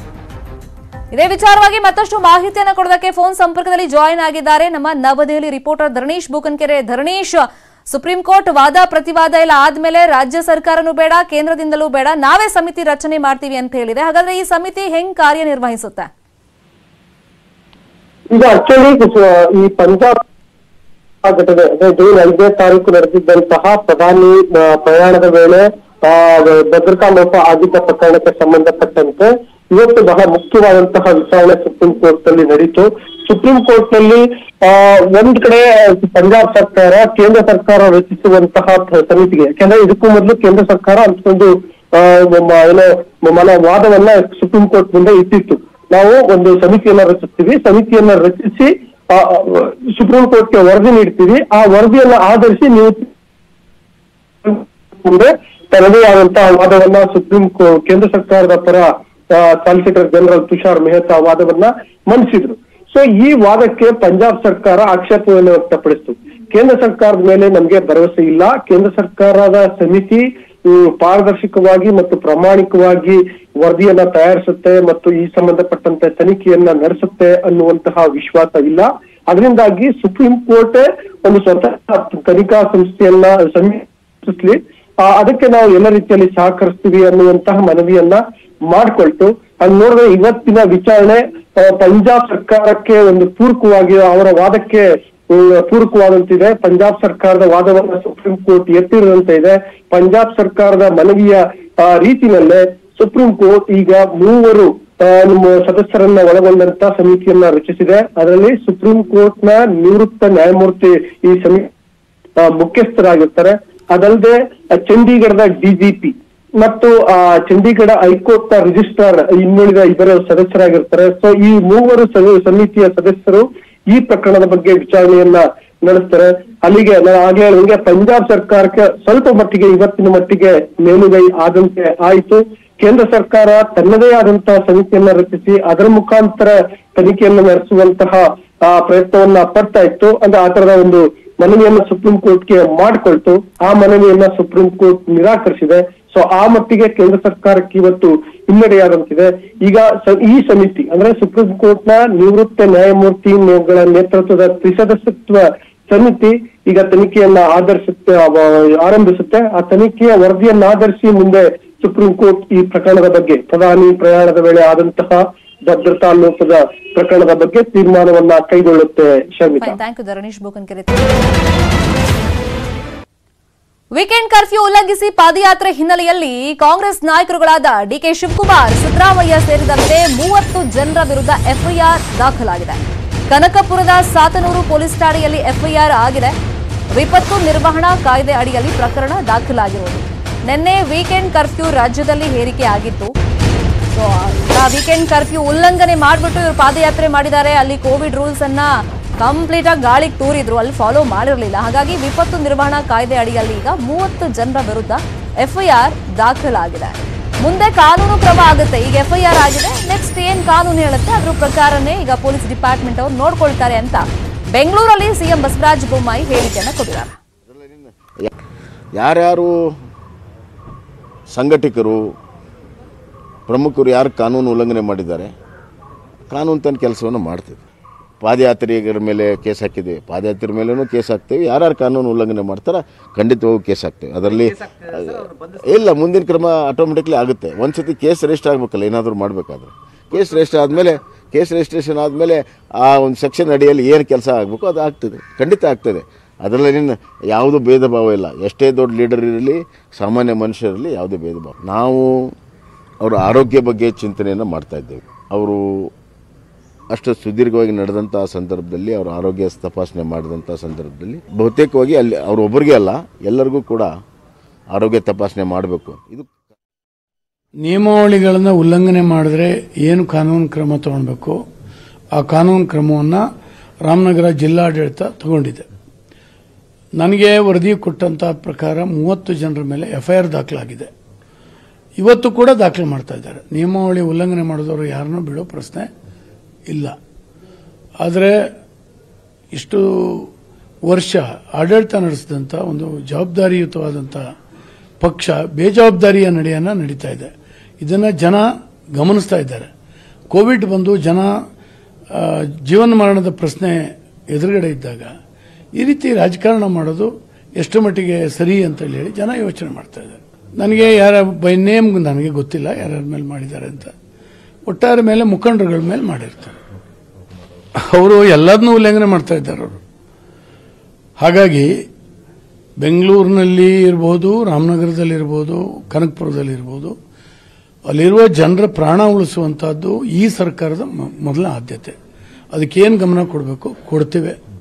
ಇದೇ ವಿಚಾರವಾಗಿ ಮತ್ತಷ್ಟು ಮಾಹಿತಿಯನ್ನು ಕೊಡೋದಕ್ಕೆ ಫೋನ್ ಸಂಪರ್ಕದಲ್ಲಿ ಜಾಯಿನ್ ಆಗಿದ್ದಾರೆ ನಮ್ಮ Navadehali reporter Dharanish Bookankere Dharanish Supreme Court ವಾದ ಪ್ರತಿವಾದ ಎಲ್ಲ ಆದ್ಮೇಲೆ ರಾಜ್ಯ ಸರ್ಕಾರನೂ ಬೇಡ ಕೇಂದ್ರದಿಂದಲೂ ಬೇಡ ನಾವೇ ಸಮಿತಿ ರಚನೆ ಮಾಡ್ತೀವಿ ಅಂತ ಹೇಳಿದೆ ಹಾಗಾದ್ರೆ ಈ ಸಮಿತಿ ಹೆಂಗ್ ಕಾರ್ಯನಿರ್ವಹಿಸುತ್ತೆ ಈಗ ಆಕ್ಚುಲಿ ಈ ಪಂಜಾಬ್ ಘಟನೆ ಅಂದ್ರೆ ಜೂನ್ ಐದನೇ ತಾರೀಕು ನಡೆದಿದ್ದಂತಹ ಪ್ರಧಾನಿ ಆ, ಪ್ರಯಾಣದ ವೇಳೆ ಆ, ಭದ್ರತಾ ಲೋಪ ಆಗಿದ್ದ ಪ್ರಕರಣಕ್ಕೆ ಸಂಬಂಧಪಟ್ಟಂತೆ ಇವತ್ತು ಬಹಳ ಮುಖ್ಯವಾದಂತಹ ವಿಚಾರಣೆ ಸುಪ್ರೀಂ ಕೋರ್ಟ್ ನಲ್ಲಿ ನಡೀತು ಸುಪ್ರೀಂ ಕೋರ್ಟ್ ನಲ್ಲಿ ಆ, ಒಂದ್ ಕಡೆ ಪಂಜಾಬ್ ಸರ್ಕಾರ ಕೇಂದ್ರ ಸರ್ಕಾರ ರಚಿಸುವಂತಹ ಪ- ಸಮಿತಿಗೆ ಯಾಕಂದ್ರೆ ಇದಕ್ಕೂ ಮೊದಲು ಕೇಂದ್ರ ಸರ್ಕಾರ ಅಂತೊಂದು ಆ, ನಮ್ಮ ಏನೋ ಮನ ವಾದವನ್ನ ಸುಪ್ರೀಂ ಕೋರ್ಟ್ ಮುಂದೆ ಇಟ್ಟಿತ್ತು ನಾವು ಒಂದು ಸಮಿತಿಯನ್ನ ರಚಿಸ್ತೀವಿ ಸಮಿತಿಯನ್ನ ರಚಿಸಿ ಆ, ಆ, ಸುಪ್ರೀಂ ಕೋರ್ಟ್ಗೆ ವರದಿ ನೀಡ್ತೀವಿ ಆ ವರದಿಯನ್ನ ಆಧರಿಸಿ ನೀವು ಮುಂದೆ ತನ್ನದೇ ಆದಂತಹ ವಾದವನ್ನ ಸುಪ್ರೀಂ ಕೋ- ಕೇಂದ್ರ ಸರ್ಕಾರದ ಪರ ಸಾಲಿಸಿಟರ್ ಜನರಲ್ ತುಷಾರ್ ಮೆಹ್ತಾ ವಾದವನ್ನ ಮಂಡಿಸಿದ್ರು ಸೊ ಈ ವಾದಕ್ಕೆ ಪಂಜಾಬ್ ಸರ್ಕಾರ ಆಕ್ಷೇಪವನ್ನು ವ್ಯಕ್ತಪಡಿಸಿತು ಕೇಂದ್ರ ಸರ್ಕಾರದ ಮೇಲೆ ನಮಗೆ ಭರವಸೆ ಇಲ್ಲ ಕೇಂದ್ರ ಸರ್ಕಾರದ ಸಮಿತಿ ಹ್ಮ್, ಪಾರದರ್ಶಕವಾಗಿ ಮತ್ತು ಪ್ರಾಮಾಣಿಕವಾಗಿ ವರದಿಯನ್ನ ತಯಾರಿಸುತ್ತೆ ಮತ್ತು ಈ ಸಂಬಂಧಪಟ್ಟಂತೆ ತನಿಖೆಯನ್ನ ನಡೆಸುತ್ತೆ ಅನ್ನುವಂತಹ ವಿಶ್ವಾಸ ಇಲ್ಲ ಅದರಿಂದಾಗಿ ಸುಪ್ರೀಂ ಕೋರ್ಟ್ ಒಂದು ಸ್ವತಃ ತನಿಖಾ ಸಂಸ್ಥೆಯನ್ನ ಸಮಿತಿಸ್ಲಿ ಆ, ಅದಕ್ಕೆ ನಾವು ಎಲ್ಲ ರೀತಿಯಲ್ಲಿ ಸಹಕರಿಸ್ತೀವಿ ಅನ್ನುವಂತಹ ಮನವಿಯನ್ನ ಮಾಡ್ಕೊಳ್ತು ಅಲ್ಲಿ ನೋಡಿದ್ರೆ ಇವತ್ತಿನ ವಿಚಾರಣೆ ಆ, ಪಂಜಾಬ್ ಸರ್ಕಾರಕ್ಕೆ ಒಂದು ಪೂರಕವಾಗಿ ಅವರ ವಾದಕ್ಕೆ ಹ್ಮ್, ಪೂರಕವಾದಂತಿದೆ ಪಂಜಾಬ್ ಸರ್ಕಾರದ ವಾದವನ್ನ ಸುಪ್ರೀಂ ಕೋರ್ಟ್ ಎತ್ತಿರುವಂತೆ ಇದೆ ಪಂಜಾಬ್ ಸರ್ಕಾರದ ಮನವಿಯ ಆ, ರೀತಿನಲ್ಲೇ ಸುಪ್ರೀಂ ಕೋರ್ಟ್ ಈಗ ಮೂವರು ಆ, ನಮ್ಮ ಸದಸ್ಯರನ್ನ ಒಳಗೊಂಡಂತ ಸಮಿತಿಯನ್ನ ರಚಿಸಿದೆ ಅದರಲ್ಲಿ ಸುಪ್ರೀಂ ಕೋರ್ಟ್ ನ ನಿವೃತ್ತ ನ್ಯಾಯಮೂರ್ತಿ ಈ ಸಮಿತಿ ಆ, ಮುಖ್ಯಸ್ಥರಾಗಿರ್ತಾರೆ ಅದಲ್ಲದೆ ಆ, ಚಂಡೀಗಢದ ಡಿಜಿಪಿ ಮತ್ತು ಆ ಚಂಡೀಗಢ ಹೈಕೋರ್ಟ್ ನ ರಿಜಿಸ್ಟ್ರಾರ್ ಇನ್ನುಳಿದ ಇಬ್ಬರು ಸದಸ್ಯರಾಗಿರ್ತಾರೆ ಸೊ ಈ ಮೂವರು ಸದ- ಸಮಿತಿಯ ಸದಸ್ಯರು ಈ ಪ್ರಕರಣದ ಬಗ್ಗೆ ವಿಚಾರಣೆಯನ್ನ ನಡೆಸ್ತಾರೆ ಅಲ್ಲಿಗೆ ನಾನು ಆಗ್ಲೇ ಹೇಳಿದಂಗೆ ಪಂಜಾಬ್ ಸರ್ಕಾರಕ್ಕೆ ಸ್ವಲ್ಪ ಮಟ್ಟಿಗೆ ಇವತ್ತಿನ ಮಟ್ಟಿಗೆ ಮೇಲುಗೈ ಆದಂತೆ ಆಯಿತು ಕೇಂದ್ರ ಸರ್ಕಾರ ತನ್ನದೇ ಆದಂತಹ ಸಮಿತಿಯನ್ನ ರಚಿಸಿ ಅದರ ಮುಖಾಂತರ ತನಿಖೆಯನ್ನು ನಡೆಸುವಂತಹ ಆ ಪ್ರಯತ್ನವನ್ನ ಪಡ್ತಾ ಇತ್ತು ಅಂದ್ರೆ ಆ ತರದ ಒಂದು ಮನವಿಯನ್ನ ಸುಪ್ರೀಂ ಕೋರ್ಟ್ಗೆ ಮಾಡಿಕೊಳ್ತು ಆ ಮನವಿಯನ್ನ ಸುಪ್ರೀಂ ಕೋರ್ಟ್ ನಿರಾಕರಿಸಿದೆ ಸೊ ಆ ಮಟ್ಟಿಗೆ ಕೇಂದ್ರ ಸರ್ಕಾರಕ್ಕೆ ಇವತ್ತು ಹಿನ್ನಡೆಯಾದಂತಿದೆ ಈಗ ಸ- ಈ ಸಮಿತಿ ಅಂದ್ರೆ ಸುಪ್ರೀಂ ಕೋರ್ಟ್ ನ ನಿವೃತ್ತ ನ್ಯಾಯಮೂರ್ತಿಗಳ ನೇತೃತ್ವದ ತ್ರಿಸದಸ್ಯತ್ವ ಸಮಿತಿ ಈಗ ತನಿಖೆಯನ್ನ ಆಧರಿಸುತ್ತೆ ಅವ- ಆರಂಭಿಸುತ್ತೆ ಆ ತನಿಖೆಯ ವರದಿಯನ್ನ ಆಧರಿಸಿ ಮುಂದೆ ಸುಪ್ರೀಂ ಕೋರ್ಟ್ ಈ ಪ್ರಕರಣದ ಬಗ್ಗೆ ಪ್ರಧಾನಿ ಪ್ರಯಾಣದ ವೇಳೆ ಆದಂತಹ ಭದ್ರತಾ ಲೋಪದ ಪ್ರಕರಣದ ಬಗ್ಗೆ ತೀರ್ಮಾನವನ್ನ ಕೈಗೊಳ್ಳುತ್ತೆ Sharmitha fine thank you Dharanish Bookankere weekend curfew ಉಲ್ಲಂಘಿಸಿ ಪಾದಯಾತ್ರೆ ಹಿನ್ನೆಲೆಯಲ್ಲಿ ಕಾಂಗ್ರೆಸ್ ನಾಯಕರುಗಳಾದ ಡಿಕೆ ಶಿವಕುಮಾರ್ ಸಿದ್ದರಾಮಯ್ಯ ಸೇರಿದಂತೆ ಮೂವತ್ತು ಜನರ ವಿರುದ್ಧ ಎಫ್ಐಆರ್ ದಾಖಲಾಗಿದೆ ಕನಕಪುರದ ಸಾತನೂರು ಪೊಲೀಸ್ ಠಾಣೆಯಲ್ಲಿ ಎಫ್ಐಆರ್ ಆಗಿದೆ ವಿಪತ್ತು ನಿರ್ವಹಣಾ ಕಾಯ್ದೆ ಅಡಿಯಲ್ಲಿ ಪ್ರಕರಣ ದಾಖಲಾಗಿರುವುದು ನಿನ್ನೆ ವೀಕೆಂಡ್ ಕರ್ಫ್ಯೂ ರಾಜ್ಯದಲ್ಲಿ ಹೇರಿಕೆ ಆಗಿತ್ತು ಸೊ ವೀಕೆಂಡ್ ಕರ್ಫ್ಯೂ ಉಲ್ಲಂಘನೆ ಮಾಡಿಬಿಟ್ಟು ಇವರು ಪಾದಯಾತ್ರೆ ಮಾಡಿದ್ದಾರೆ ಅಲ್ಲಿ ಕೋವಿಡ್ ರೂಲ್ಸ್ ಅನ್ನ ಕಂಪ್ಲೀಟ್ ಆಗಿ ಗಾಳಿಗೆ ತೂರಿದ್ರು ಅಲ್ಲಿ ಫಾಲೋ ಮಾಡಿರಲಿಲ್ಲ ಹಾಗಾಗಿ ವಿಪತ್ತು ನಿರ್ವಹಣಾ ಕಾಯ್ದೆ ಅಡಿಯಲ್ಲಿ ಈಗ ಮೂವತ್ತು ಜನರ ವಿರುದ್ಧ ಎಫ್ಐಆರ್ ದಾಖಲಾಗಿದೆ ಮುಂದೆ ಕಾನೂನು ಕ್ರಮ ಆಗುತ್ತೆ ಈಗ ಎಫ್ಐಆರ್ ಆಗಿದೆ ನೆಕ್ಸ್ಟ್ ಏನ್ ಕಾನೂನು ಹೇಳುತ್ತೆ ಅದ್ರ ಪ್ರಕಾರನೇ ಈಗ ಪೊಲೀಸ್ ಡಿಪಾರ್ಟ್ಮೆಂಟ್ ಅವರು ನೋಡ್ಕೊಳ್ತಾರೆ ಅಂತ ಬೆಂಗಳೂರಲ್ಲಿ ಸಿಎಂ ಬಸವರಾಜ ಬೊಮ್ಮಾಯಿ ಹೇಳಿಕೆಯನ್ನ ಕೊಟ್ಟಿದ್ದಾರೆ ಯಾರ್ಯಾರು ಸಂಘಟಕರು ಪ್ರಮುಖರು ಯಾರು ಕಾನೂನು ಉಲ್ಲಂಘನೆ ಮಾಡಿದ್ದಾರೆ ಕಾನೂನು ತನ್ನ ಕೆಲಸವನ್ನು ಮಾಡ್ತೀವಿ ಪಾದಯಾತ್ರಿಗರ ಮೇಲೆ ಕೇಸ್ ಹಾಕಿದ್ದೀವಿ ಪಾದಯಾತ್ರೆ ಮೇಲೂ ಕೇಸ್ ಹಾಕ್ತೀವಿ ಯಾರ್ಯಾರು ಕಾನೂನು ಉಲ್ಲಂಘನೆ ಮಾಡ್ತಾರ ಖಂಡಿತವಾಗೂ ಕೇಸ್ ಹಾಕ್ತೀವಿ ಅದರಲ್ಲಿ ಇಲ್ಲ ಮುಂದಿನ ಕ್ರಮ ಆಟೋಮೆಟಿಕ್ಲಿ ಆಗುತ್ತೆ ಒಂದು ಸತಿ ಕೇಸ್ ರಿಜಿಸ್ಟರ್ ಆಗಬೇಕಲ್ಲ ಏನಾದರೂ ಮಾಡಬೇಕಾದ್ರೆ ಕೇಸ್ ರಿಜಿಸ್ಟರ್ ಆದಮೇಲೆ ಕೇಸ್ ರಿಜಿಸ್ಟ್ರೇಷನ್ ಆದಮೇಲೆ ಆ ಒಂದು ಸೆಕ್ಷನ್ ಅಡಿಯಲ್ಲಿ ಏನು ಕೆಲಸ ಆಗಬೇಕು ಅದು ಆಗ್ತದೆ ಖಂಡಿತ ಆಗ್ತದೆ ಅದರಲ್ಲೇನು ಯಾವುದೂ ಭೇದ ಭಾವ ಇಲ್ಲ ಎಷ್ಟೇ ದೊಡ್ಡ ಲೀಡರ್ ಇರಲಿ ಸಾಮಾನ್ಯ ಮನುಷ್ಯರಲ್ಲಿ ಯಾವುದೇ ಭೇದ ಭಾವ ನಾವು ಅವರ ಆರೋಗ್ಯ ಬಗ್ಗೆ ಚಿಂತನೆಯನ್ನು ಮಾಡ್ತಾ ಇದ್ದೇವೆ ಅವರು ಅಷ್ಟು ಸುದೀರ್ಘವಾಗಿ ನಡೆದಂಥ ಸಂದರ್ಭದಲ್ಲಿ ಅವರ ಆರೋಗ್ಯ ತಪಾಸಣೆ ಮಾಡಿದಂಥ ಸಂದರ್ಭದಲ್ಲಿ ಬಹುತೇಕವಾಗಿ ಅಲ್ಲಿ ಅವರೊಬ್ಬರಿಗೆ ಅಲ್ಲ ಎಲ್ಲರಿಗೂ ಕೂಡ ಆರೋಗ್ಯ ತಪಾಸಣೆ ಮಾಡಬೇಕು ಇದು ನಿಯಮಾವಳಿಗಳನ್ನು ಉಲ್ಲಂಘನೆ ಮಾಡಿದ್ರೆ ಏನು ಕಾನೂನು ಕ್ರಮ ತಗೊಳ್ಬೇಕು ಆ ಕಾನೂನು ಕ್ರಮವನ್ನು ರಾಮನಗರ ಜಿಲ್ಲಾಡಳಿತ ತಗೊಂಡಿದೆ ನನಗೆ ವರದಿ ಕೊಟ್ಟಂತ ಪ್ರಕಾರ ಮೂವತ್ತು ಜನರ ಮೇಲೆ ಎಫ್ಐಆರ್ ದಾಖಲಾಗಿದೆ ಇವತ್ತು ಕೂಡ ದಾಖಲೆ ಮಾಡ್ತಾ ಇದ್ದಾರೆ ನಿಯಮಾವಳಿ ಉಲ್ಲಂಘನೆ ಮಾಡಿದವರು ಯಾರನ್ನೂ ಬಿಡೋ ಪ್ರಶ್ನೆ ಇಲ್ಲ ಆದರೆ ಇಷ್ಟು ವರ್ಷ ಆಡಳಿತ ನಡೆಸಿದಂಥ ಒಂದು ಜವಾಬ್ದಾರಿಯುತವಾದಂಥ ಪಕ್ಷ ಬೇಜವಾಬ್ದಾರಿಯ ನಡೆಯನ್ನ ನಡೀತಾ ಇದೆ ಇದನ್ನು ಜನ ಗಮನಿಸ್ತಾ ಇದ್ದಾರೆ ಕೋವಿಡ್ ಬಂದು ಜನ ಆ, ಜೀವನ ಮರಣದ ಪ್ರಶ್ನೆ ಎದುರುಗಡೆ ಇದ್ದಾಗ ಈ ರೀತಿ ರಾಜಕಾರಣ ಮಾಡೋದು ಎಷ್ಟು ಮಟ್ಟಿಗೆ ಸರಿ ಅಂತ ಹೇಳಿ ಜನ ಯೋಚನೆ ಮಾಡ್ತಾ ಇದ್ದಾರೆ ನನಗೆ ಯಾರ ಬೈ ನೇಮ್ ನನಗೆ ಗೊತ್ತಿಲ್ಲ ಯಾರ್ಯಾರ ಮೇಲೆ ಮಾಡಿದ್ದಾರೆ ಅಂತ ಒಟ್ಟಾರೆ ಮೇಲೆ ಮುಖಂಡರುಗಳ ಮೇಲೆ ಮಾಡಿರ್ತಾರೆ ಅವರು ಎಲ್ಲದನ್ನೂ ಉಲ್ಲಂಘನೆ ಮಾಡ್ತಾ ಇದ್ದಾರೆ ಅವರು ಹಾಗಾಗಿ ಬೆಂಗಳೂರಿನಲ್ಲಿ ಇರ್ಬೋದು ರಾಮನಗರದಲ್ಲಿರ್ಬೋದು ಕನಕಪುರದಲ್ಲಿರ್ಬೋದು ಅಲ್ಲಿರುವ ಜನರ ಪ್ರಾಣ ಉಳಿಸುವಂತಹದ್ದು ಈ ಸರ್ಕಾರದ ಮ- ಮೊದಲ ಆದ್ಯತೆ ಅದಕ್ಕೇನು ಗಮನ ಕೊಡಬೇಕು ಕೊಡ್ತೇವೆ